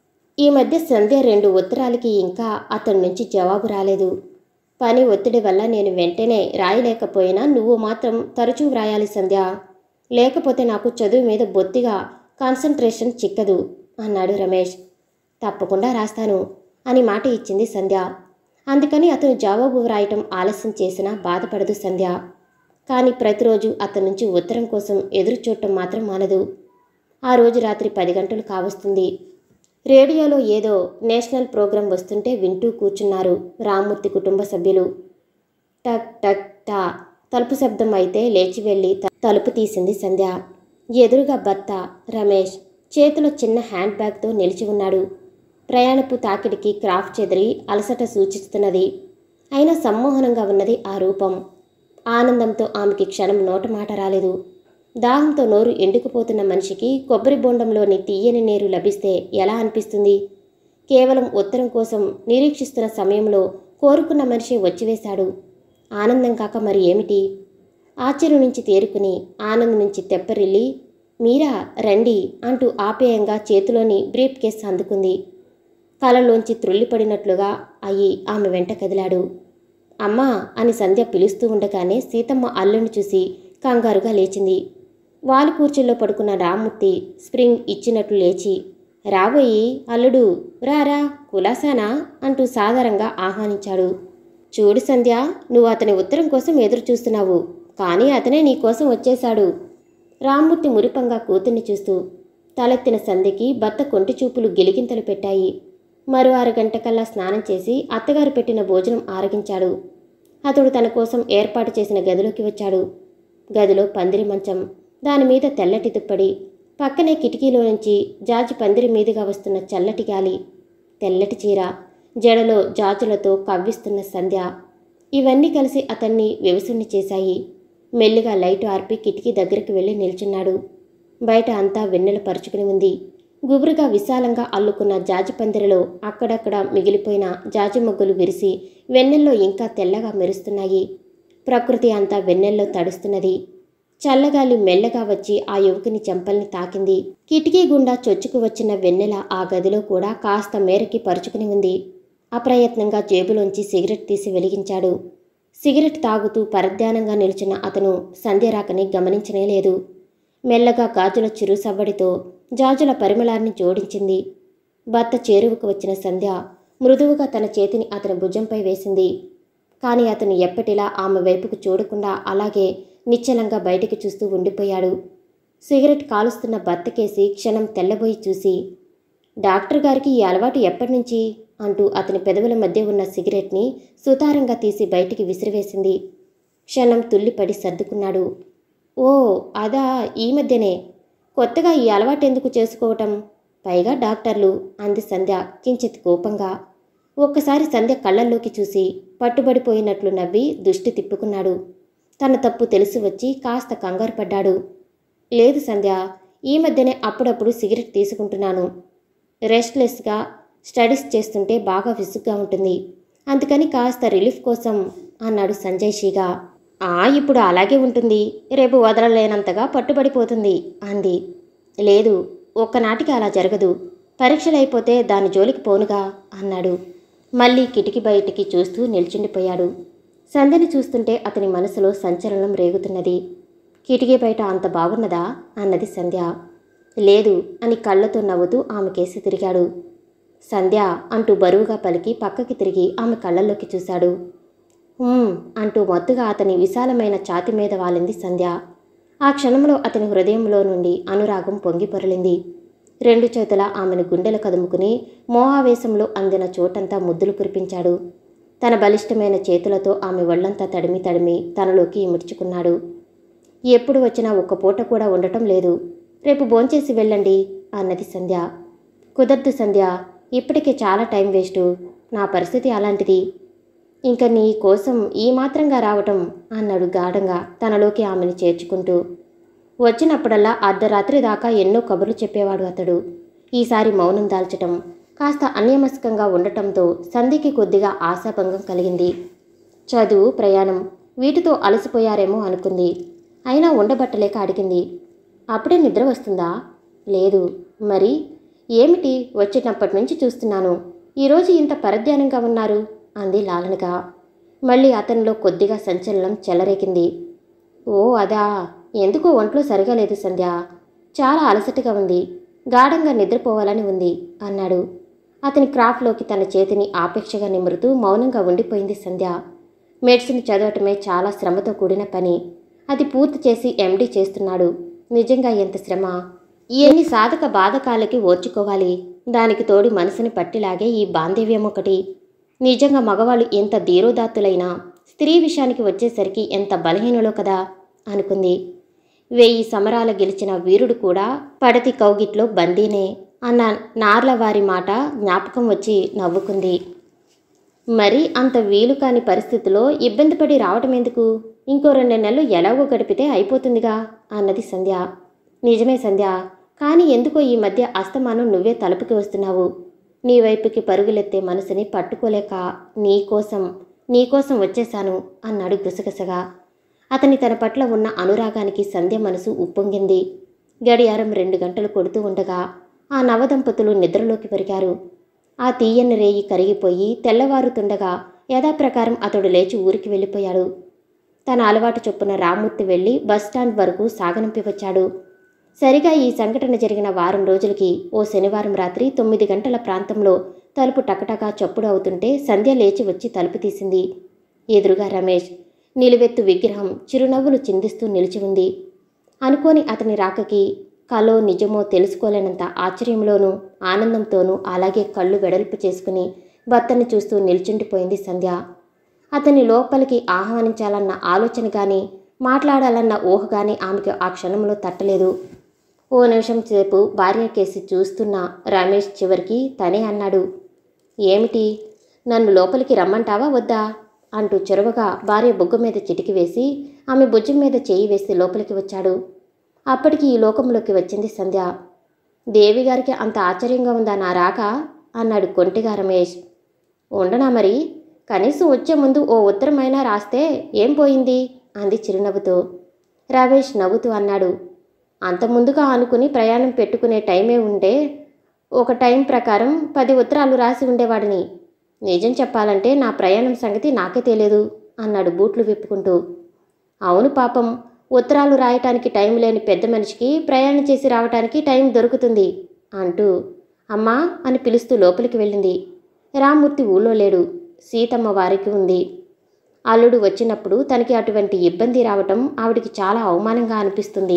ఈ మధ్య సంధ్య రెండు ఉత్తరాలకి ఇంకా అతని నుంచి జవాబు రాలేదు పని ఒత్తిడి వల్ల నేను వెంటనే రాయలేకపోయినా నువ్వు మాత్రం తరచూ వ్రాయాలి సంధ్య లేకపోతే నాకు చదువు మీద బొత్తిగా కాన్సన్ట్రేషన్ చిక్కదు అన్నాడు రమేష్ తప్పకుండా రాస్తాను అని మాట ఇచ్చింది సంధ్య అందుకని అతను జవాబు వ్రాయటం ఆలస్యం చేసినా బాధపడదు సంధ్య కానీ ప్రతిరోజు అతని నుంచి ఉత్తరం కోసం ఎదురు చూడటం మాత్రం మానదు ఆ రోజు రాత్రి పది గంటలు కావస్తుంది రేడియోలో ఏదో నేషనల్ ప్రోగ్రాం వస్తుంటే వింటూ కూర్చున్నారు రామ్మూర్తి కుటుంబ సభ్యులు టక్ టక్ టా తలుపు శబ్దం అయితే లేచి వెళ్ళి త- తలుపు తీసింది సంధ్య ఎదురుగా భర్త రమేష్ చేతిలో చిన్న హ్యాండ్ బ్యాగ్తో నిలిచి ఉన్నాడు ప్రయాణపు తాకిడికి క్రాఫ్ చెదిరి అలసట సూచిస్తున్నది అయినా సమ్మోహనంగా ఉన్నది ఆ రూపం ఆనందంతో ఆమెకి క్షణం నోట మాట రాలేదు దాహంతో నోరు ఎండుకుపోతున్న మనిషికి కొబ్బరి బొండంలోని తీయని నీరు లభిస్తే ఎలా అనిపిస్తుంది కేవలం ఉత్తరం కోసం నిరీక్షిస్తున్న సమయంలో కోరుకున్న మనిషి వచ్చివేశాడు ఆనందం కాక మరి ఏమిటి ఆశ్చర్యం నుంచి తేరుకుని ఆనందం నుంచి తెప్పరిల్లి మీరా రండి అంటూ ఆప్యాయంగా చేతిలోని బ్రీఫ్ కేస్ అందుకుంది కలలోంచి త్రుళ్ళిపడినట్లుగా అయి ఆమె వెంట కదిలాడు అమ్మా అని సంధ్య పిలుస్తూ ఉండగానే సీతమ్మ అల్లుని చూసి కంగారుగా లేచింది వాలు కూర్చుల్లో పడుకున్న రామ్మూర్తి స్ప్రింగ్ ఇచ్చినట్లు లేచి రాబోయి అల్లుడు రారా కులాసానా అంటూ సాధారణంగా ఆహ్వానించాడు చూడు సంధ్య నువ్వు అతని ఉత్తరం కోసం ఎదురు చూస్తున్నావు కానీ అతనే నీ కోసం వచ్చేశాడు రామ్మూర్తి మురిపంగా కూతుర్ని చూస్తూ తలెత్తిన సంధ్యకి భర్త కొంటి చూపులు గిలిగింతలు పెట్టాయి మరో అరగంట కల్లా స్నానం చేసి అత్తగారు పెట్టిన భోజనం ఆరగించాడు అతడు తన కోసం ఏర్పాటు చేసిన గదిలోకి వచ్చాడు గదిలో పందిరి మంచం దాని మీద తెల్లటి దుప్పడి పక్కనే కిటికీలో నుంచి జాజి పందిరి మీదుగా వస్తున్న చల్లటి గాలి తెల్లటి చీర జడలో జాజులతో కవ్విస్తున్న సంధ్య ఇవన్నీ కలిసి అతన్ని వ్యవసుని చేశాయి మెల్లిగా లైటు ఆర్పి కిటికీ దగ్గరికి వెళ్ళి నిల్చున్నాడు బయట అంతా వెన్నెల పరుచుకుని ఉంది గుబురుగా విశాలంగా అల్లుకున్న జాజి పందిరిలో అక్కడక్కడ మిగిలిపోయిన జాజి మొగ్గులు విరిసి వెన్నెల్లో ఇంకా తెల్లగా మెరుస్తున్నాయి ప్రకృతి అంతా వెన్నెల్లో తడుస్తున్నది చల్లగాలి మెల్లగా వచ్చి ఆ యువకుని చెంపల్ని తాకింది కిటికీ గుండా చొచ్చుకు వచ్చిన వెన్నెల ఆ గదిలో కూడా కాస్త మేరకి పరుచుకుని ఉంది అప్రయత్నంగా జేబులోంచి సిగరెట్ తీసి వెలిగించాడు సిగరెట్ తాగుతూ పరధ్యానంగా నిలుచున్న అతను సంధ్య రాకని గమనించనే లేదు మెల్లగా గాజుల చిరు సవ్వడితో జాజుల పరిమళాన్ని జోడించింది భర్త చేరువకు వచ్చిన సంధ్య మృదువుగా తన చేతిని అతని భుజంపై వేసింది కానీ అతను ఎప్పటిలా ఆమె వైపుకు చూడకుండా అలాగే నిశ్చలంగా బయటికి చూస్తూ ఉండిపోయాడు సిగరెట్ కాలుస్తున్న భర్తకేసి క్షణం తెల్లబోయి చూసి డాక్టర్ గారికి ఈ అలవాటు ఎప్పటి నుంచి అంటూ అతని పెదవుల మధ్య ఉన్న సిగరెట్ని సుతారంగా తీసి బయటికి విసిరివేసింది క్షణం తుల్లిపడి సర్దుకున్నాడు ఓ అదా ఈ మధ్యనే కొత్తగా ఈ అలవాటు ఎందుకు చేసుకోవటం పైగా డాక్టర్లు అంది సంధ్య కించిత్ కోపంగా ఒక్కసారి సంధ్య కళ్ళల్లోకి చూసి పట్టుబడిపోయినట్లు నవ్వి దృష్టి తిప్పుకున్నాడు తన తప్పు తెలిసి వచ్చి కాస్త కంగారు పడ్డాడు లేదు సంధ్య ఈ మధ్యనే అప్పుడప్పుడు సిగరెట్ తీసుకుంటున్నాను రెస్ట్లెస్గా స్టడీస్ చేస్తుంటే బాగా విసుగ్గా ఉంటుంది అందుకని కాస్త రిలీఫ్ కోసం అన్నాడు సంజయ్ షీగా ఆ ఇప్పుడు అలాగే ఉంటుంది రేపు వదలలేనంతగా పట్టుబడిపోతుంది అంది లేదు ఒక్కనాటికి అలా జరగదు పరీక్షలు అయిపోతే దాని జోలికి పోనుగా అన్నాడు మళ్ళీ కిటికీ బయటికి చూస్తూ నిల్చుండిపోయాడు సంధ్యని చూస్తుంటే అతని మనసులో సంచలనం రేగుతున్నది కిటికీ బయట అంత బాగున్నదా అన్నది సంధ్య లేదు అని కళ్ళతో నవ్వుతూ ఆమె కేసి తిరిగాడు సంధ్య అంటూ బరువుగా పలికి పక్కకి తిరిగి ఆమె కళ్ళల్లోకి చూశాడు "ఉమ్" అంటూ మత్తుగా అతని విశాలమైన ఛాతి మీద వాలింది సంధ్య ఆ క్షణంలో అతని హృదయంలో నుండి అనురాగం పొంగి పొరలింది రెండు చేతుల ఆమెను గుండెలు కదుముకుని మోహావేశంలో అందిన చోటంతా ముద్దులు కురిపించాడు తన బలిష్టమైన చేతులతో ఆమె ఒళ్ళంతా తడిమి తడిమి తనలోకి ఇముడ్చుకున్నాడు ఎప్పుడు వచ్చినా ఒక్క పూట కూడా ఉండటం లేదు రేపు భోంచేసి వెళ్ళండి అన్నది సంధ్య కుదరదు సంధ్య ఇప్పటికే చాలా టైం వేస్టు నా పరిస్థితి అలాంటిది ఇంకా నీ కోసం ఈ మాత్రంగా రావటం అన్నాడు గాఢంగా తనలోకి ఆమెను చేర్చుకుంటూ వచ్చినప్పుడల్లా అర్ధరాత్రి దాకా ఎన్నో కబుర్లు చెప్పేవాడు అతడు ఈసారి మౌనం దాల్చటం కాస్త అన్యమస్కంగా ఉండటంతో సంధికి కొద్దిగా ఆశాభంగం కలిగింది చదువు ప్రయాణం వీటితో అలసిపోయారేమో అనుకుంది అయినా ఉండబట్టలేక అడిగింది అప్పుడే నిద్ర వస్తుందా లేదు మరి ఏమిటి వచ్చేటప్పటి నుంచి చూస్తున్నాను ఈరోజు ఇంత పరధ్యానంగా ఉన్నారు అంది లాలనగా మళ్ళీ అతనిలో కొద్దిగా సంచలనం చెలరేగింది ఓ అదా ఎందుకో ఒంట్లో సరిగా లేదు సంధ్య చాలా అలసటగా ఉంది గాఢంగా నిద్రపోవాలని ఉంది అన్నాడు అతని క్రాఫ్ట్లోకి తన చేతిని ఆపేక్షగా నిమురుతూ మౌనంగా ఉండిపోయింది సంధ్య మెడిసిన్ చదవటమే చాలా శ్రమతో కూడిన పని అది పూర్తి చేసి ఎండీ చేస్తున్నాడు నిజంగా ఎంత శ్రమ ఎన్ని సాధక బాధకాలకి ఓర్చుకోవాలి దానికి తోడు మనసుని పట్టిలాగే ఈ బాంధవ్యం ఒకటి నిజంగా మగవాళ్ళు ఎంత ధీరోదాత్తులైనా స్త్రీ విషయానికి వచ్చేసరికి ఎంత బలహీనులో కదా అనుకుంది వెయ్యి సమరాల గెలిచిన వీరుడు కూడా పడతి కౌగిట్లో బందీనే అన్న నార్లవారి మాట జ్ఞాపకం వచ్చి నవ్వుకుంది మరి అంత వీలు కాని పరిస్థితిలో ఇబ్బంది పడి రావటం ఎందుకు ఇంకో రెండు నెలలు ఎలాగో గడిపితే అయిపోతుందిగా అన్నది సంధ్య నిజమే సంధ్య కానీ ఎందుకో ఈ మధ్య అస్తమానం నువ్వే తలుపుకి వస్తున్నావు నీ వైపుకి పరుగులెత్తే మనసుని పట్టుకోలేక నీకోసం నీకోసం వచ్చేశాను అన్నాడు గుసగుసగా అతని తన పట్ల ఉన్న అనురాగానికి సంధ్య మనసు ఉప్పొంగింది గడియారం రెండు గంటలు కొడుతూ ఉండగా ఆ నవదంపతులు నిద్రలోకి పెరిగారు ఆ తీయని రేయి కరిగిపోయి తెల్లవారుతుండగా యథాప్రకారం అతడు లేచి ఊరికి వెళ్ళిపోయాడు తన అలవాటు చొప్పున రామ్మూర్తి వెళ్ళి బస్టాండ్ వరకు సాగనంపి వచ్చాడు సరిగా ఈ సంఘటన జరిగిన వారం రోజులకి ఓ శనివారం రాత్రి తొమ్మిది గంటల ప్రాంతంలో తలుపు టకటకా చప్పుడు అవుతుంటే సంధ్య లేచి వచ్చి తలుపు తీసింది ఎదురుగా రమేష్ నిలువెత్తు విగ్రహం చిరునవ్వులు చిందిస్తూ నిలిచి ఉంది అనుకోని అతని రాకకి కలో నిజమో తెలుసుకోలేనంత ఆశ్చర్యంలోనూ ఆనందంతోనూ అలాగే కళ్ళు వెడల్పు చేసుకుని భర్తని చూస్తూ నిల్చుండిపోయింది సంధ్య అతని లోపలికి ఆహ్వానించాలన్న ఆలోచన కానీ మాట్లాడాలన్న ఊహ కానీ ఆమెకు ఆ క్షణంలో తట్టలేదు ఓ నిమిషం సేపు భార్య కేసి చూస్తున్న రమేష్ చివరికి తనే అన్నాడు ఏమిటి నన్ను లోపలికి రమ్మంటావా వద్దా అంటూ చొరవగా భార్య బొగ్గు మీద చిటికి వేసి ఆమె భుజం మీద చేయి వేసి లోపలికి వచ్చాడు అప్పటికి ఈ లోకంలోకి వచ్చింది సంధ్య దేవి గారికి అంత ఆశ్చర్యంగా ఉందా నా రాక అన్నాడు కొంటిగా రమేష్ ఉండనా మరి కనీసం వచ్చే ముందు ఓ ఉత్తరమైనా రాస్తే ఏం పోయింది అంది చిరునవ్వుతో రమేష్ నవ్వుతూ అన్నాడు అంత ముందుగా అనుకుని ప్రయాణం పెట్టుకునే టైమే ఉంటే ఒక టైం ప్రకారం పది ఉత్తరాలు రాసి ఉండేవాడిని నిజం చెప్పాలంటే నా ప్రయాణం సంగతి నాకే తెలియదు అన్నాడు బూట్లు విప్పుకుంటూ అవును పాపం ఉత్తరాలు రాయటానికి టైం లేని పెద్ద మనిషికి ప్రయాణం చేసి రావటానికి టైం దొరుకుతుంది అంటూ అమ్మా అని పిలుస్తూ లోపలికి వెళ్ళింది రామ్మూర్తి ఊళ్ళో లేడు సీతమ్మ వారికి ఉంది అల్లుడు వచ్చినప్పుడు తనకి అటువంటి ఇబ్బంది రావటం ఆవిడికి చాలా అవమానంగా అనిపిస్తుంది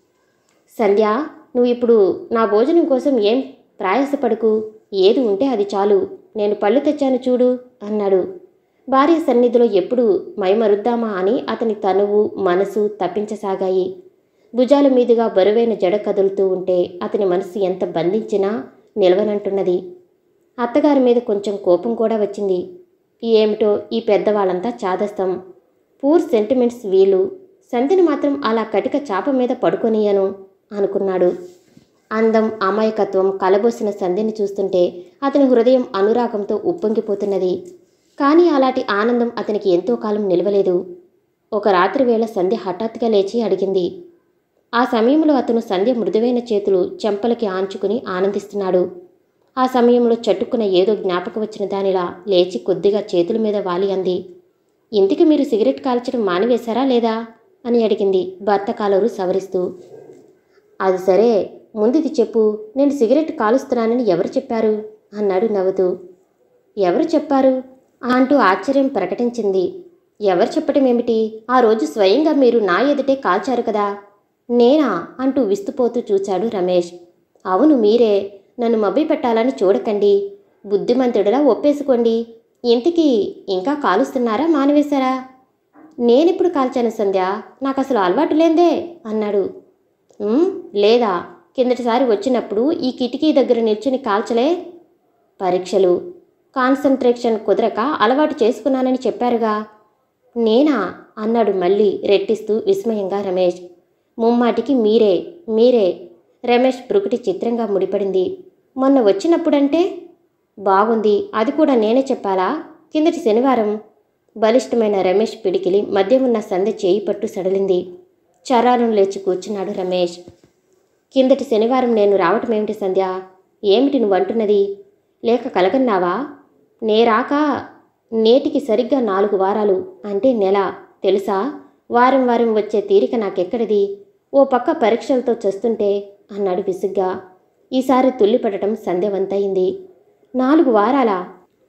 సంధ్య నువ్వు ఇప్పుడు నా భోజనం కోసం ఏం ప్రయాసపడకు ఏది ఉంటే అది చాలు నేను పళ్ళు తెచ్చాను చూడు అన్నాడు భార్య సన్నిధిలో ఎప్పుడు మైమరుద్దామా అని అతని తనువు మనసు తప్పించసాగాయి భుజాల మీదుగా బరువైన జడ కదులుతూ ఉంటే అతని మనసు ఎంత బంధించినా నిలవనంటున్నది అత్తగారి మీద కొంచెం కోపం కూడా వచ్చింది ఏమిటో ఈ పెద్దవాళ్ళంతా చాదస్తం పూర్ సెంటిమెంట్స్ వీళ్ళు సంధిని మాత్రం అలా కటిక చాప మీద పడుకొనియను అనుకున్నాడు అందం అమాయకత్వం కలబోసిన సంధిని చూస్తుంటే అతని హృదయం అనురాగంతో ఉప్పొంగిపోతున్నది కానీ అలాంటి ఆనందం అతనికి ఎంతో కాలం నిలవలేదు ఒక రాత్రి వేళ సంధ్య హఠాత్తుగా లేచి అడిగింది ఆ సమయంలో అతను సంధ్య మృదువైన చేతులు చెంపలకి ఆంచుకుని ఆనందిస్తున్నాడు ఆ సమయంలో చట్టుకున్న ఏదో జ్ఞాపకం వచ్చిన దానిలా లేచి కొద్దిగా చేతుల మీద వాలి అంది ఇంటికి మీరు సిగరెట్ కాల్చడం మానివేశారా లేదా అని అడిగింది భర్త కాలరు సవరిస్తూ అది సరే ముందుది చెప్పు నేను సిగరెట్ కాలుస్తున్నానని ఎవరు చెప్పారు అన్నాడు నవ్వుతూ ఎవరు చెప్పారు అంటూ ఆశ్చర్యం ప్రకటించింది ఎవరు చెప్పటం ఏమిటి ఆ రోజు స్వయంగా మీరు నా ఎదుటే కాల్చారు కదా నేనా అంటూ విస్తుపోతూ చూశాడు రమేష్ అవును మీరే నన్ను మభ్య పెట్టాలని చూడకండి బుద్ధిమంతుడిలా ఒప్పేసుకోండి ఇంతకీ ఇంకా కాలుస్తున్నారా మానివేశారా నేనెప్పుడు కాల్చాను సంధ్య నాకు అసలు అలవాటు లేందే అన్నాడు "ఉమ్, లేదా కిందటిసారి వచ్చినప్పుడు ఈ కిటికీ దగ్గర నిల్చుని కాల్చలే పరీక్షలు కాన్సంట్రేషన్ కుదరక అలవాటు చేసుకున్నానని చెప్పారుగా నేనా అన్నాడు మళ్ళీ రెట్టిస్తూ విస్మయంగా రమేష్ ముమ్మాటికి మీరే మీరే రమేష్ బ్రుకుటి చిత్రంగా ముడిపడింది మొన్న వచ్చినప్పుడంటే బాగుంది అది కూడా నేనే చెప్పాలా కిందటి శనివారం బలిష్టమైన రమేష్ పిడికిలి మధ్య ఉన్న సందె చేయి పట్టు సడలింది చరాలను లేచి కూర్చున్నాడు రమేష్ కిందటి శనివారం నేను రావటం ఏమిటి సంధ్య ఏమిటి నువ్వు అంటున్నది లేక కలగన్నావా నేరాక నేటికి సరిగ్గా నాలుగు వారాలు అంటే నెల తెలుసా వారం వారం వచ్చే తీరిక నాకెక్కడిది ఓ పక్క పరీక్షలతో చస్తుంటే అన్నాడు విసుగ్గా ఈసారి తుల్లిపడటం సంధ్యవంతయింది నాలుగు వారాలా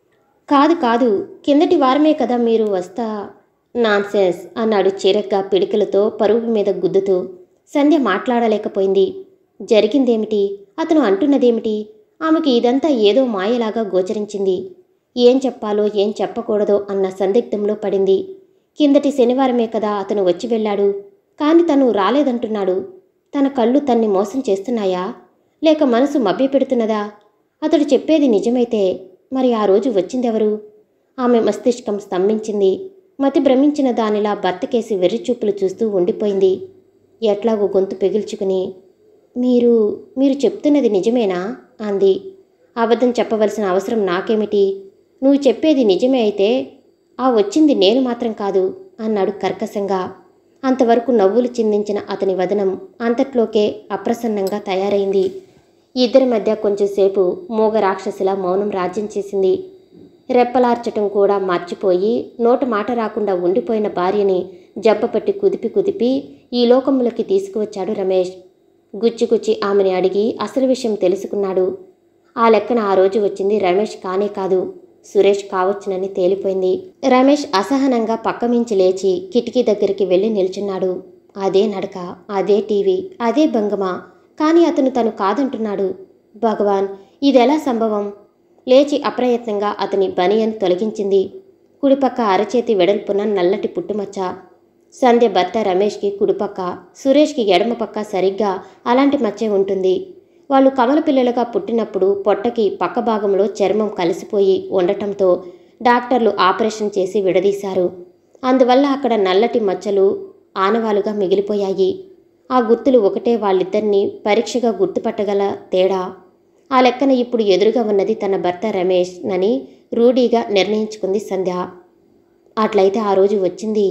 కాదు కాదు కిందటి వారమే కదా మీరు వస్తా నాన్సెన్స్ అన్నాడు చిరగ్గా పిడికలతో పరుపు మీద గుద్దుతూ సంధ్య మాట్లాడలేకపోయింది జరిగిందేమిటి అతను అంటున్నదేమిటి ఆమెకి ఇదంతా ఏదో మాయలాగా గోచరించింది ఏం చెప్పాలో ఏం చెప్పకూడదో అన్న సందిగ్ధంలో పడింది కిందటి శనివారమే కదా అతను వచ్చి వెళ్ళాడు కాని తను రాలేదంటున్నాడు తన కళ్ళు తన్ని మోసం చేస్తున్నాయా లేక మనసు మభ్యపెడుతున్నదా అతడు చెప్పేది నిజమైతే మరి ఆ రోజు వచ్చిందెవరు ఆమె మస్తిష్కం స్తంభించింది మతి భ్రమించిన దానిలా భర్తకేసి వెర్రిచూపులు చూస్తూ ఉండిపోయింది ఎట్లాగో గొంతు పెగిల్చుకుని మీరు మీరు చెప్తున్నది నిజమేనా అంది అబద్ధం చెప్పవలసిన అవసరం నాకేమిటి నువ్వు చెప్పేది నిజమే అయితే ఆ వచ్చింది నేను మాత్రం కాదు అన్నాడు కర్కశంగా అంతవరకు నవ్వులు చిందించిన అతని వదనం అంతట్లోకే అప్రసన్నంగా తయారైంది ఇద్దరి మధ్య కొంచెంసేపు మూగ రాక్షసిలా మౌనం రాజ్యం చేసింది రెప్పలార్చటం కూడా మర్చిపోయి నోట మాట రాకుండా ఉండిపోయిన భార్యని జబ్బపట్టి కుదిపి కుదిపి ఈ లోకములకి తీసుకువచ్చాడు రమేష్ గుచ్చిగుచ్చి ఆమెని అడిగి అసలు విషయం తెలుసుకున్నాడు ఆ లెక్కన ఆ రోజు వచ్చింది రమేష్ కానే కాదు సురేష్ కావచ్చునని తేలిపోయింది రమేష్ అసహనంగా పక్కమించి లేచి కిటికీ దగ్గరికి వెళ్ళి నిల్చున్నాడు అదే నడక అదే టీవీ అదే భంగమ కానీ అతను తను కాదంటున్నాడు భగవాన్ ఇదెలా సంభవం లేచి అప్రయత్నంగా అతని బనియన్ తొలగించింది కుడిపక్క అరచేతి వెడల్పున నల్లటి పుట్టుమచ్చ సంధ్య భర్త రమేష్కి కుడిపక్క సురేష్కి ఎడమ పక్క సరిగ్గా అలాంటి మచ్చే ఉంటుంది వాళ్ళు కమల పిల్లలుగా పుట్టినప్పుడు పొట్టకి పక్క భాగంలో చర్మం కలిసిపోయి ఉండటంతో డాక్టర్లు ఆపరేషన్ చేసి విడదీశారు అందువల్ల అక్కడ నల్లటి మచ్చలు ఆనవాలుగా మిగిలిపోయాయి ఆ గుర్తులు ఒకటే వాళ్ళిద్దరినీ పరీక్షగా గుర్తుపట్టగల తేడా ఆ లెక్కన ఇప్పుడు ఎదురుగా ఉన్నది తన భర్త రమేష్ నని రూఢీగా నిర్ణయించుకుంది సంధ్య అట్లయితే ఆ రోజు వచ్చింది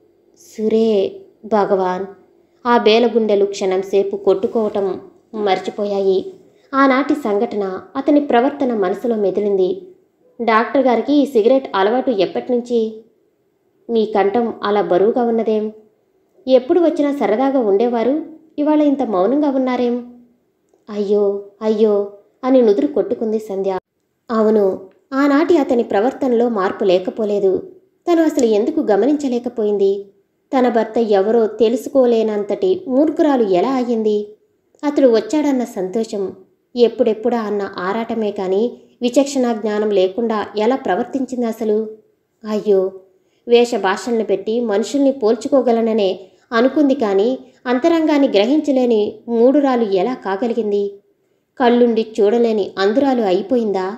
సురే భగవాన్ ఆ బేలగుండెలు క్షణం సేపు కొట్టుకోవటం మర్చిపోయాయి ఆనాటి సంఘటన అతని ప్రవర్తన మనసులో మెదిలింది డాక్టర్ గారికి ఈ సిగరెట్ అలవాటు ఎప్పటి నుంచి మీ కంఠం అలా బరువుగా ఉన్నదేం ఎప్పుడు వచ్చినా సరదాగా ఉండేవారు ఇవాళ ఇంత మౌనంగా ఉన్నారేం అయ్యో అయ్యో అని నుదురు కొట్టుకుంది సంధ్య అవును ఆనాటి అతని ప్రవర్తనలో మార్పు లేకపోలేదు తను అసలు ఎందుకు గమనించలేకపోయింది తన భర్త ఎవరో తెలుసుకోలేనంతటి మూర్ఖురాలు ఎలా అయ్యింది అతడు వచ్చాడన్న సంతోషం ఎప్పుడెప్పుడా అన్న ఆరాటమే కాని విచక్షణ జ్ఞానం లేకుండా ఎలా ప్రవర్తించింది అసలు అయ్యో వేష భాషలను పెట్టి మనుషుల్ని పోల్చుకోగలననే అనుకుంది కానీ అంతరంగాన్ని గ్రహించలేని మూడురాలు ఎలా కాగలిగింది కళ్ళుండి చూడలేని అందురాలు అయిపోయిందా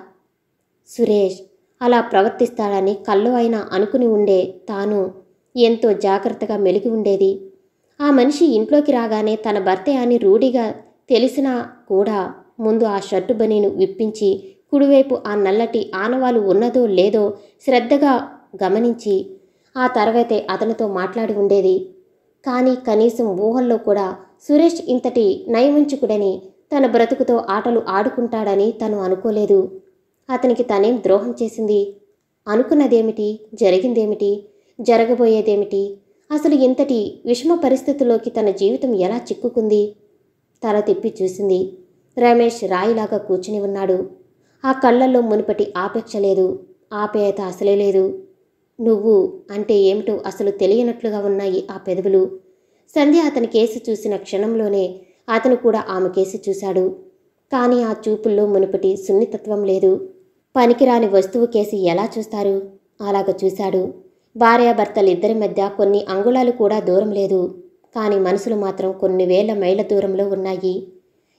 సురేష్ అలా ప్రవర్తిస్తాడని కళ్ళు అయినా అనుకుని ఉండే తాను ఎంతో జాగ్రత్తగా మెలిగి ఉండేది ఆ మనిషి ఇంట్లోకి రాగానే తన భర్తే అని రూఢిగా తెలిసినా కూడా ముందు ఆ షర్టు బనీను విప్పించి కుడివైపు ఆ నల్లటి ఆనవాలు ఉన్నదో లేదో శ్రద్ధగా గమనించి ఆ తర్వాతే అతనితో మాట్లాడి ఉండేది కానీ కనీసం ఊహల్లో కూడా సురేష్ ఇంతటి నయవంచుకుడని తన బ్రతుకుతో ఆటలు ఆడుకుంటాడని తను అనుకోలేదు అతనికి తనేం ద్రోహం చేసింది అనుకున్నదేమిటి జరిగిందేమిటి జరగబోయేదేమిటి అసలు ఇంతటి విషమ పరిస్థితుల్లోకి తన జీవితం ఎలా చిక్కుకుంది తల తిప్పి చూసింది రమేష్ రాయిలాగా కూర్చుని ఉన్నాడు ఆ కళ్ళల్లో మునుపటి ఆపేక్ష లేదు ఆపేయత అసలే లేదు నువ్వు అంటే ఏమిటో అసలు తెలియనట్లుగా ఉన్నాయి ఆ పెదవులు సంధ్య అతని కేసి చూసిన క్షణంలోనే అతను కూడా ఆమె కేసి చూశాడు కానీ ఆ చూపుల్లో మునుపటి సున్నితత్వం లేదు పనికిరాని వస్తువు కేసి ఎలా చూస్తారు అలాగ చూశాడు భార్యాభర్తలిద్దరి మధ్య కొన్ని అంగుళాలు కూడా దూరం లేదు కానీ మనసులు మాత్రం కొన్ని వేల మైళ్ళ దూరంలో ఉన్నాయి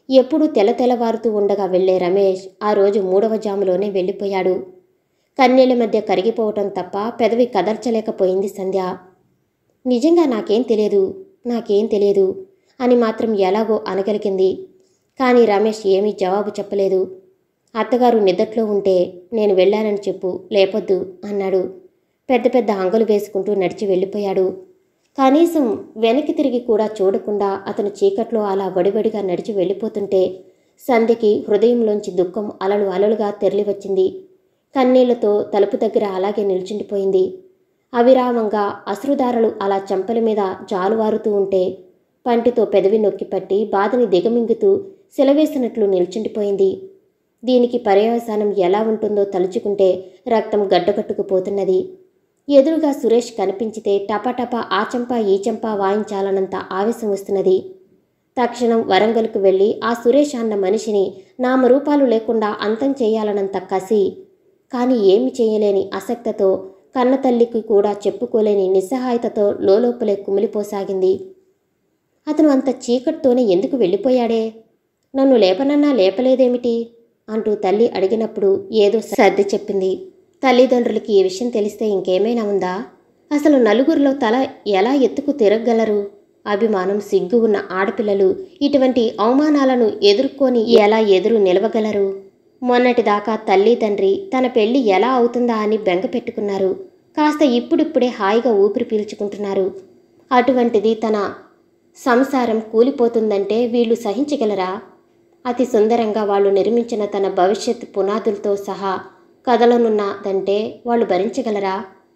ఎప్పుడు తెల తెలవారుతూ ఉండగా వెళ్లే రమేష్ ఆ రోజు మూడవ జాములోనే వెళ్ళిపోయాడు కన్నీళ్ల మధ్య కరిగిపోవటం తప్ప పెదవి కదర్చలేకపోయింది సంధ్య నిజంగా నాకేం తెలియదు నాకేం తెలియదు అని మాత్రం ఎలాగో అనగలిగింది కానీ రమేష్ ఏమీ జవాబు చెప్పలేదు అత్తగారు నిద్దట్లో ఉంటే నేను వెళ్ళానని చెప్పు లేపొద్దు అన్నాడు పెద్ద పెద్ద అంగలు వేసుకుంటూ నడిచి వెళ్ళిపోయాడు కనీసం వెనక్కి తిరిగి కూడా చూడకుండా అతను చీకట్లో అలా వడివడిగా నడిచి వెళ్ళిపోతుంటే సంధ్యకి హృదయంలోంచి దుఃఖం అలలు అలలుగా తెరలివచ్చింది కన్నీళ్లతో తలుపు దగ్గర అలాగే నిల్చుండిపోయింది అవిరామంగా అశ్రుధారలు అలా చెంపల మీద జాలువారుతూ ఉంటే పంటితో పెదవి నొక్కిపట్టి బాధని దిగమింగుతూ సెలవేసినట్లు నిల్చుండిపోయింది దీనికి పర్యవసానం ఎలా ఉంటుందో తలుచుకుంటే రక్తం గడ్డకట్టుకుపోతున్నది ఎదురుగా సురేష్ కనిపించితే టపటప ఆ చెంప ఈ చెంప వాయించాలన్నంత ఆవేశం వస్తున్నది తక్షణం వరంగల్కు వెళ్ళి ఆ సురేష్ అన్న మనిషిని నామరూపాలు లేకుండా అంతం చేయాలన్నంత కసి కాని ఏమి చేయలేని అసక్తతో కన్నతల్లికి కూడా చెప్పుకోలేని నిస్సహాయతతో లోలోపలే కుమిలిపోసాగింది అతను అంత చీకటితోనే ఎందుకు వెళ్ళిపోయాడే నన్ను లేపనన్నా లేపలేదేమిటి అంటూ తల్లి అడిగినప్పుడు ఏదో సర్ది చెప్పింది తల్లిదండ్రులకి ఈ విషయం తెలిస్తే ఇంకేమైనా ఉందా అసలు నలుగురిలో తల ఎలా ఎత్తుకు తిరగగలరు అభిమానం సిగ్గు ఉన్న ఆడపిల్లలు ఇటువంటి అవమానాలను ఎదుర్కొని ఎలా ఎదురు నిలవగలరు మొన్నటిదాకా తల్లి తండ్రి తన పెళ్లి ఎలా అవుతుందా అని బెంగ పెట్టుకున్నారు కాస్త ఇప్పుడిప్పుడే హాయిగా ఊపిరి పీల్చుకుంటున్నారు అటువంటిది తన సంసారం కూలిపోతుందంటే వీళ్ళు సహించగలరా అతి సుందరంగా వాళ్ళు నిర్మించిన తన భవిష్యత్ పునాదులతో సహా కదలనున్నదంటే వాళ్ళు భరించగలరా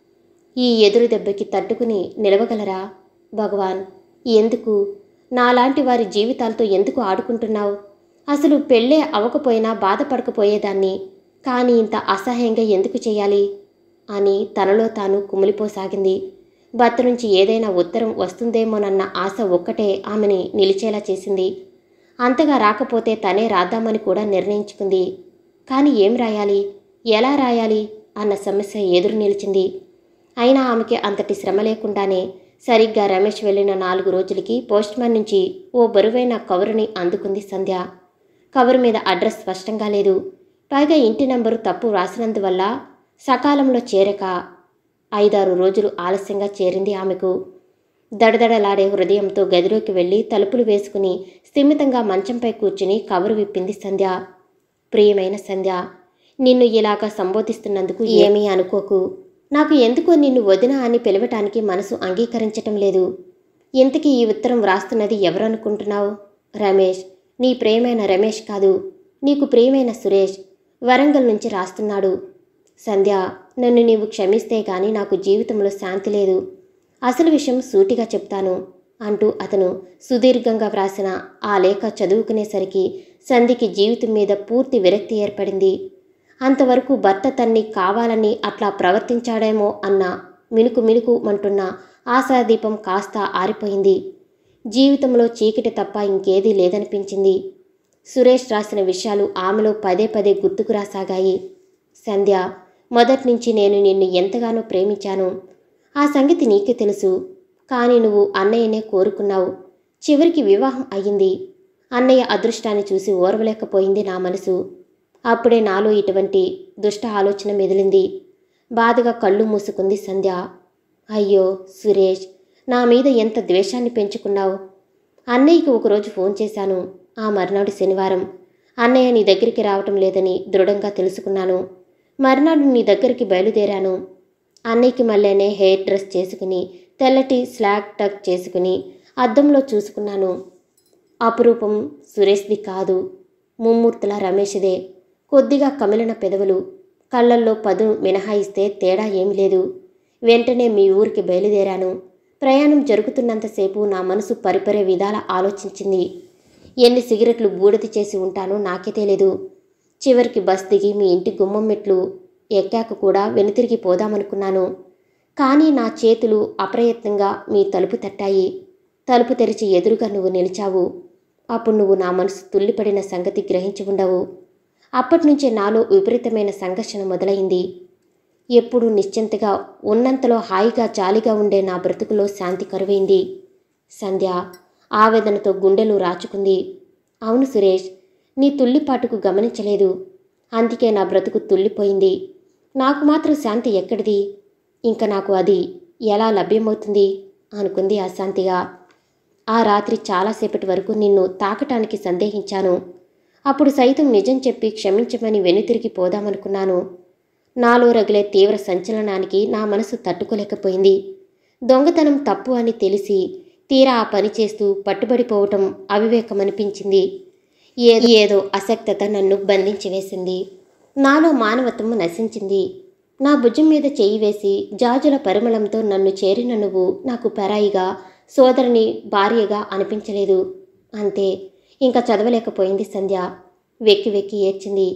ఈ ఎదురు దెబ్బకి తట్టుకుని నిలవగలరా భగవాన్ ఎందుకు నాలాంటి వారి జీవితాలతో ఎందుకు ఆడుకుంటున్నావు అసలు పెళ్ళే అవ్వకపోయినా బాధపడకపోయేదాన్ని కానీ ఇంత అసహ్యంగా ఎందుకు చేయాలి అని తనలో తాను కుమిలిపోసాగింది భర్త నుంచి ఏదైనా ఉత్తరం వస్తుందేమోనన్న ఆశ ఒక్కటే ఆమెని నిలిచేలా చేసింది అంతగా రాకపోతే తనే రాద్దామని కూడా నిర్ణయించుకుంది కానీ ఏం రాయాలి ఎలా రాయాలి అన్న సమస్య ఎదురు నిలిచింది అయినా ఆమెకి అంతటి శ్రమ లేకుండానే సరిగ్గా రమేష్ వెళ్ళిన నాలుగు రోజులకి పోస్ట్మ్యాన్ నుంచి ఓ బరువైన కవరుని అందుకుంది సంధ్య కవరు మీద అడ్రస్ స్పష్టంగా లేదు పైగా ఇంటి నంబరు తప్పు రాసినందువల్ల సకాలంలో చేరక ఐదారు రోజులు ఆలస్యంగా చేరింది ఆమెకు దడదడలాడే హృదయంతో గదిలోకి వెళ్ళి తలుపులు వేసుకుని స్థిమితంగా మంచంపై కూర్చుని కవరు విప్పింది సంధ్య ప్రియమైన సంధ్య నిన్ను ఇలాగా సంబోధిస్తున్నందుకు ఏమీ అనుకోకు నాకు ఎందుకో నిన్ను వదిన అని పిలవటానికి మనసు అంగీకరించటం లేదు ఇంతకీ ఈ ఉత్తరం వ్రాస్తున్నది ఎవరనుకుంటున్నావు రమేష్ నీ ప్రియమైన రమేష్ కాదు నీకు ప్రియమైన సురేష్ వరంగల్ నుంచి రాస్తున్నాడు సంధ్య నన్ను నీవు క్షమిస్తే గాని నాకు జీవితంలో శాంతి లేదు అసలు విషయం సూటిగా చెప్తాను అంటూ అతను సుదీర్ఘంగా వ్రాసిన ఆ లేఖ చదువుకునేసరికి సంధికి జీవితం మీద పూర్తి విరక్తి ఏర్పడింది అంతవరకు భర్త తన్ని కావాలని అట్లా ప్రవర్తించాడేమో అన్న మినుకు మినుకు మంటున్న ఆశాదీపం కాస్త ఆరిపోయింది జీవితంలో చీకటి తప్ప ఇంకేదీ లేదనిపించింది సురేష్ రాసిన విషయాలు ఆమెలో పదే పదే గుర్తుకు రాసాగాయి సంధ్య మొదటి నుంచి నేను నిన్ను ఎంతగానో ప్రేమించాను ఆ సంగతి నీకే తెలుసు కానీ నువ్వు అన్నయ్యనే కోరుకున్నావు చివరికి వివాహం అయ్యింది అన్నయ్య అదృష్టాన్ని చూసి ఓర్వలేకపోయింది నా మనసు అప్పుడే నాలో ఇటువంటి దుష్ట ఆలోచన మెదిలింది బాధగా కళ్ళు మూసుకుంది సంధ్య అయ్యో సురేష్ నా మీద ఎంత ద్వేషాన్ని పెంచుకున్నావు అన్నయ్యకి ఒకరోజు ఫోన్ చేశాను ఆ మర్నాడు శనివారం అన్నయ్య నీ దగ్గరికి రావటం లేదని దృఢంగా తెలుసుకున్నాను మర్నాడు నీ దగ్గరికి బయలుదేరాను అన్నయ్యకి మళ్ళీనే హెయిర్ డ్రెస్ చేసుకుని తెల్లటి స్లాగ్ టక్ చేసుకుని అద్దంలో చూసుకున్నాను అపురూపం సురేష్ది కాదు ముమ్మూర్తుల రమేష్దే కొద్దిగా కమిలిన పెదవులు కళ్ళల్లో పదు మినహాయిస్తే తేడా ఏమీ లేదు వెంటనే మీ ఊరికి బయలుదేరాను ప్రయాణం జరుగుతున్నంతసేపు నా మనసు పరిపరే విధాల ఆలోచించింది ఎన్ని సిగరెట్లు బూడిద చేసి ఉంటానో నాకే తెలీదు చివరికి బస్ దిగి మీ ఇంటి గుమ్మం మెట్లు ఎక్కాక కూడా వెనుతిరిగి పోదామనుకున్నాను కానీ నా చేతులు అప్రయత్నంగా మీ తలుపు తట్టాయి తలుపు తెరిచి ఎదురుగా నువ్వు నిలిచావు అప్పుడు నువ్వు నా మనసు తుల్లిపడిన సంగతి గ్రహించి ఉండవు అప్పటినుంచే నాలో విపరీతమైన సంఘర్షణ మొదలైంది ఎప్పుడూ నిశ్చింతగా ఉన్నంతలో హాయిగా జాలిగా ఉండే నా బ్రతుకులో శాంతి కరువైంది సంధ్య ఆవేదనతో గుండెలు రాచుకుంది అవును సురేష్ నీ తుల్లిపాటుకు గమనించలేదు అందుకే నా బ్రతుకు తుల్లిపోయింది నాకు మాత్రం శాంతి ఎక్కడిది ఇంకా నాకు అది ఎలా లభ్యమవుతుంది అనుకుంది అశాంతిగా ఆ రాత్రి చాలాసేపటి వరకు నిన్ను తాకటానికి సందేహించాను అప్పుడు సైతం నిజం చెప్పి క్షమించమని వెనుతిరిగి పోదామనుకున్నాను నాలో రగిలే తీవ్ర సంచలనానికి నా మనసు తట్టుకోలేకపోయింది దొంగతనం తప్పు అని తెలిసి తీరా ఆ పని చేస్తూ పట్టుబడిపోవటం అవివేకమనిపించింది ఏదో ఏదో అసక్తత నన్ను బంధించి వేసింది నాలో మానవత్వం నశించింది నా భుజం మీద చేయి వేసి జాజుల పరిమళంతో నన్ను చేరిన నువ్వు నాకు పెరాయిగా సోదరుని భార్యగా అనిపించలేదు అంతే ఇంకా చదవలేకపోయింది సంధ్య వెక్కి వెక్కి ఏడ్చింది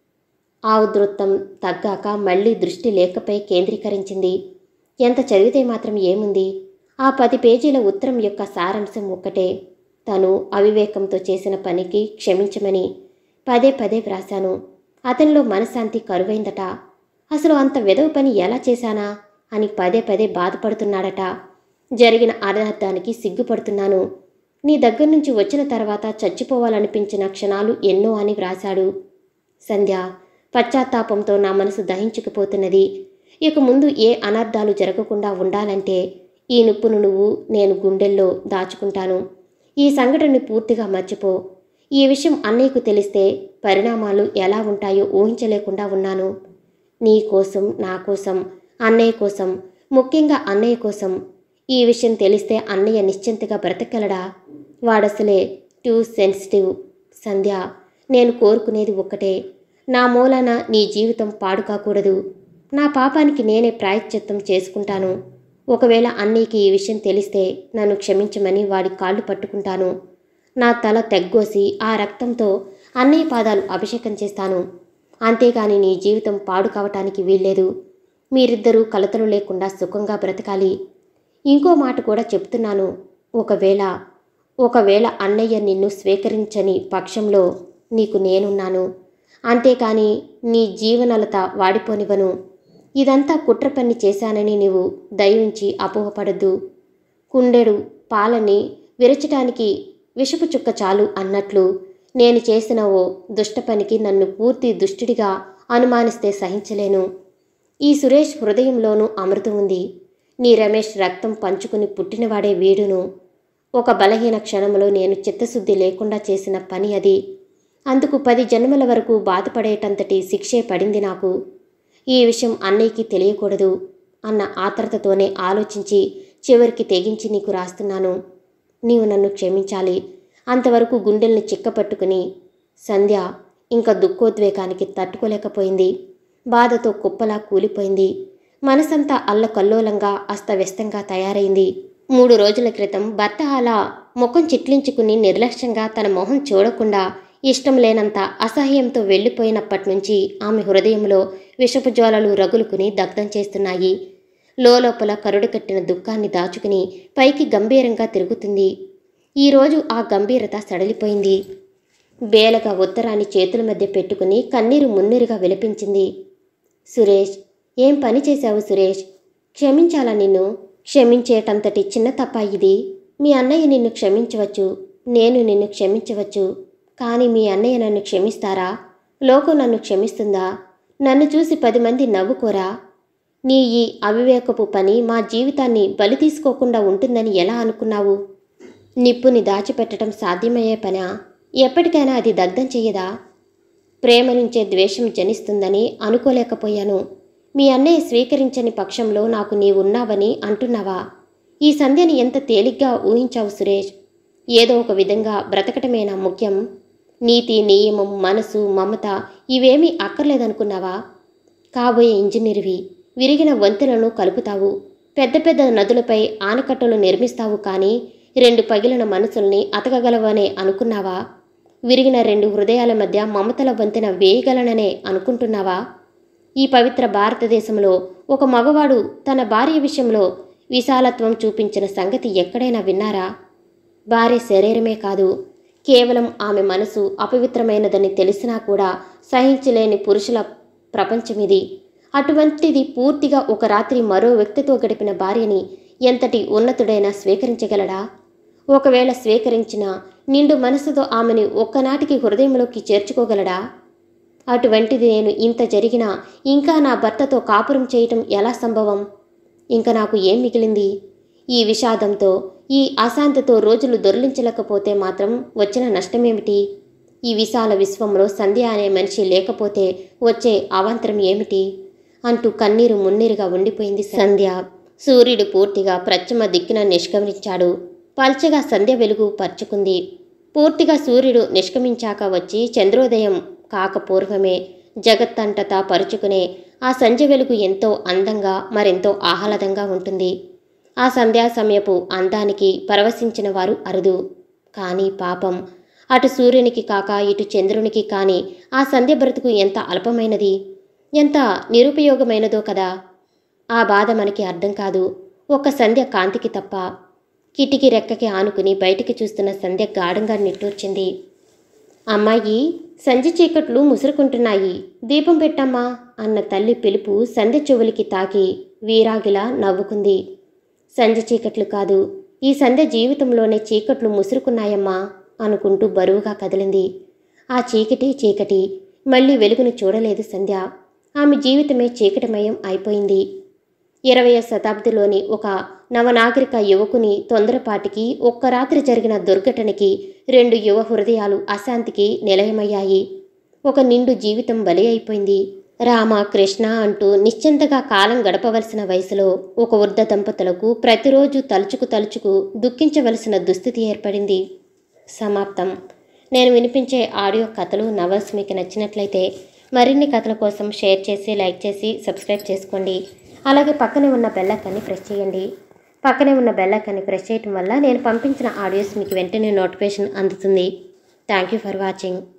ఆ ఉధృతం తగ్గాక మళ్ళీ దృష్టి లేఖపై కేంద్రీకరించింది ఎంత చదివితే మాత్రం ఏముంది ఆ పది పేజీల ఉత్తరం యొక్క సారాంశం ఒక్కటే తను అవివేకంతో చేసిన పనికి క్షమించమని పదే పదే వ్రాశాను అతనిలో మనశాంతి కరువైందట అసలు అంత వెదవ పని ఎలా చేశానా అని పదే పదే బాధపడుతున్నాడట జరిగిన అనర్థానికి సిగ్గుపడుతున్నాను నీ దగ్గర నుంచి వచ్చిన తర్వాత చచ్చిపోవాలనిపించిన క్షణాలు ఎన్నో అని వ్రాశాడు సంధ్య పశ్చాత్తాపంతో నా మనసు దహించుకుపోతున్నది ఇక ముందు ఏ అనర్థాలు జరగకుండా ఉండాలంటే ఈ నొప్పును నువ్వు నేను గుండెల్లో దాచుకుంటాను ఈ సంఘటనని పూర్తిగా మర్చిపో ఈ విషయం అన్నయ్యకు తెలిస్తే పరిణామాలు ఎలా ఉంటాయో ఊహించలేకుండా ఉన్నాను నీ కోసం నా కోసం అన్నయ్య కోసం ముఖ్యంగా అన్నయ్య కోసం ఈ విషయం తెలిస్తే అన్నయ్య నిశ్చింతగా బ్రతకగలడా వాడసలే టూ సెన్సిటివ్ సంధ్య నేను కోరుకునేది ఒక్కటే నా మూలాన నీ జీవితం పాడు కాకూడదు నా పాపానికి నేనే ప్రాయశ్చిత్తం చేసుకుంటాను ఒకవేళ అన్నయ్యకి ఈ విషయం తెలిస్తే నన్ను క్షమించమని వాడి కాళ్ళు పట్టుకుంటాను నా తల తెగ్గోసి ఆ రక్తంతో అన్నయ్య పాదాలు అభిషేకం చేస్తాను అంతేగాని నీ జీవితం పాడు కావటానికి వీల్లేదు మీరిద్దరూ కలతలు లేకుండా సుఖంగా బ్రతకాలి ఇంకో మాట కూడా చెప్తున్నాను ఒకవేళ ఒకవేళ అన్నయ్య నిన్ను స్వీకరించని పక్షంలో నీకు నేనున్నాను అంతేకాని నీ జీవనలత వాడిపోనివను ఇదంతా కుట్ర పని చేశానని నీవు దయించి అపోహపడద్దు కుండెడు పాలని విరచటానికి విషపు చుక్క చాలు అన్నట్లు నేను చేసిన ఓ దుష్ట పనికి నన్ను పూర్తి దుష్టుడిగా అనుమానిస్తే సహించలేను ఈ సురేష్ హృదయంలోనూ అమృతం ఉంది నీ రమేష్ రక్తం పంచుకుని పుట్టినవాడే వీడును ఒక బలహీన క్షణంలో నేను చిత్తశుద్ధి లేకుండా చేసిన పని అది అందుకు పది జన్మల వరకు బాధపడేటంతటి శిక్షే పడింది నాకు ఈ విషయం అన్నయ్యకి తెలియకూడదు అన్న ఆత్రతతోనే ఆలోచించి చివరికి తెగించి నీకు రాస్తున్నాను నీవు నన్ను క్షమించాలి అంతవరకు గుండెల్ని చిక్కపట్టుకుని సంధ్య ఇంకా దుఃఖోద్వేగానికి తట్టుకోలేకపోయింది బాధతో కుప్పలా కూలిపోయింది మనసంతా అల్లకల్లోలంగా అస్తవ్యస్తంగా తయారైంది మూడు రోజుల క్రితం భర్త అలా ముఖం చిట్లించుకుని నిర్లక్ష్యంగా తన మొహం చూడకుండా ఇష్టం లేనంత అసహ్యంతో వెళ్ళిపోయినప్పటి నుంచి ఆమె హృదయంలో విషపు జ్వాలలు రగులుకుని దగ్ధం చేస్తున్నాయి లోపల కరుడు కట్టిన దుఃఖాన్ని దాచుకుని పైకి గంభీరంగా తిరుగుతుంది ఈరోజు ఆ గంభీరత సడలిపోయింది బేలగా ఉత్తరాన్ని చేతుల మధ్య పెట్టుకుని కన్నీరు మున్నీరుగా విలపించింది సురేష్ ఏం పని చేశావు సురేష్ క్షమించాలా నిన్ను క్షమించేటంతటి చిన్న తప్ప ఇది మీ అన్నయ్య నిన్ను క్షమించవచ్చు నేను నిన్ను క్షమించవచ్చు కానీ మీ అన్నయ్య నన్ను క్షమిస్తారా లోకం నన్ను క్షమిస్తుందా నన్ను చూసి పది మంది నవ్వుకోరా నీ ఈ అవివేకపు పని మా జీవితాన్ని బలి తీసుకోకుండా ఉంటుందని ఎలా అనుకున్నావు నిప్పుని దాచిపెట్టడం సాధ్యమయ్యే పనా ఎప్పటికైనా అది దగ్ధం చెయ్యదా ప్రేమ నుంచే ద్వేషం జనిస్తుందని అనుకోలేకపోయాను మీ అన్నయ్య స్వీకరించని పక్షంలో నాకు నీవున్నావని అంటున్నావా ఈ సంధ్యని ఎంత తేలిగ్గా ఊహించావు సురేష్ ఏదో ఒక విధంగా బ్రతకటమేనా ముఖ్యం నీతి నియమం మనసు మమత ఇవేమీ అక్కర్లేదనుకున్నావా కాబోయే ఇంజనీర్వి విరిగిన వంతెనలను కలుపుతావు పెద్ద పెద్ద నదులపై ఆనకట్టలు నిర్మిస్తావు కానీ రెండు పగిలిన మనసుల్ని అతకగలవనే అనుకున్నావా విరిగిన రెండు హృదయాల మధ్య మమతల వంతెన వేయగలననే అనుకుంటున్నావా ఈ పవిత్ర భారతదేశంలో ఒక మగవాడు తన భార్య విషయంలో విశాలత్వం చూపించిన సంగతి ఎక్కడైనా విన్నారా భార్య శరీరమే కాదు కేవలం ఆమె మనసు అపవిత్రమైనదని తెలిసినా కూడా సహించలేని పురుషుల ప్రపంచమిది అటువంటిది పూర్తిగా ఒక రాత్రి మరో వ్యక్తితో గడిపిన భార్యని ఎంతటి ఉన్నతుడైనా స్వీకరించగలడా ఒకవేళ స్వీకరించినా నిండు మనసుతో ఆమెని ఒక్కనాటికి హృదయంలోకి చేర్చుకోగలడా అటువంటిది నేను ఇంత జరిగినా ఇంకా నా భర్తతో కాపురం చేయటం ఎలా సంభవం ఇంకా నాకు ఏం మిగిలింది ఈ విషాదంతో ఈ అశాంతితో రోజులు దొర్లించలేకపోతే మాత్రం వచ్చిన నష్టమేమిటి ఈ విశాల విశ్వంలో సంధ్య అనే మనిషి లేకపోతే వచ్చే అవాంతరం ఏమిటి అంటూ కన్నీరు మున్నీరుగా ఉండిపోయింది సంధ్య సూర్యుడు పూర్తిగా ప్రశ్చిమ దిక్కున నిష్క్రమించాడు పల్చగా సంధ్య వెలుగు పరుచుకుంది పూర్తిగా సూర్యుడు నిష్క్రమించాక వచ్చి చంద్రోదయం కాక పూర్వమే జగత్తంతటా పరుచుకునే ఆ సంధ్య వెలుగు ఎంతో అందంగా మరెంతో ఆహ్లాదంగా ఉంటుంది ఆ సంధ్యా సమయపు అందానికి పరవశించిన వారు అరుదు కానీ పాపం అటు సూర్యునికి కాక ఇటు చంద్రునికి కాని ఆ సంధ్య బ్రతుకు ఎంత అల్పమైనది ఎంత నిరుపయోగమైనదో కదా ఆ బాధ మనకి అర్థం కాదు ఒక్క సంధ్య కాంతికి తప్ప కిటికీ రెక్కకి ఆనుకుని బయటికి చూస్తున్న సంధ్య గాఢంగా నిట్టూర్చింది అమ్మాయి సంధ్య చీకట్లు ముసురుకుంటున్నాయి దీపం పెట్టమ్మా అన్న తల్లి పిలుపు సంధ్య చెవులకి తాకి వీరాగిలా నవ్వుకుంది సంధ్య చీకట్లు కాదు ఈ సంధ్య జీవితంలోనే చీకట్లు ముసురుకున్నాయమ్మా అనుకుంటూ బరువుగా కదిలింది ఆ చీకటి చీకటి మళ్ళీ వెలుగును చూడలేదు సంధ్య ఆమె జీవితమే చీకటిమయం అయిపోయింది ఇరవయ శతాబ్దిలోని ఒక నవనాగరిక యువకుని తొందరపాటికి ఒక్క రాత్రి జరిగిన దుర్ఘటనకి రెండు యువ హృదయాలు అశాంతికి నిలయమయ్యాయి ఒక నిండు జీవితం బలి అయిపోయింది రామ కృష్ణ అంటూ నిశ్చింతగా కాలం గడపవలసిన వయసులో ఒక వృద్ధ దంపతులకు ప్రతిరోజు తలుచుకు తలుచుకు దుఃఖించవలసిన దుస్థితి ఏర్పడింది సమాప్తం నేను వినిపించే ఆడియో కథలు నవల్స్ మీకు నచ్చినట్లయితే మరిన్ని కథల కోసం షేర్ చేసి లైక్ చేసి సబ్స్క్రైబ్ చేసుకోండి అలాగే పక్కనే ఉన్న బెల్లైకాన్ని ప్రెస్ చేయండి పక్కనే ఉన్న బెల్లైకాన్ని ప్రెస్ చేయటం వల్ల నేను పంపించిన ఆడియోస్ మీకు వెంటనే నోటిఫికేషన్ అందుతుంది థ్యాంక్ యూ ఫర్ వాచింగ్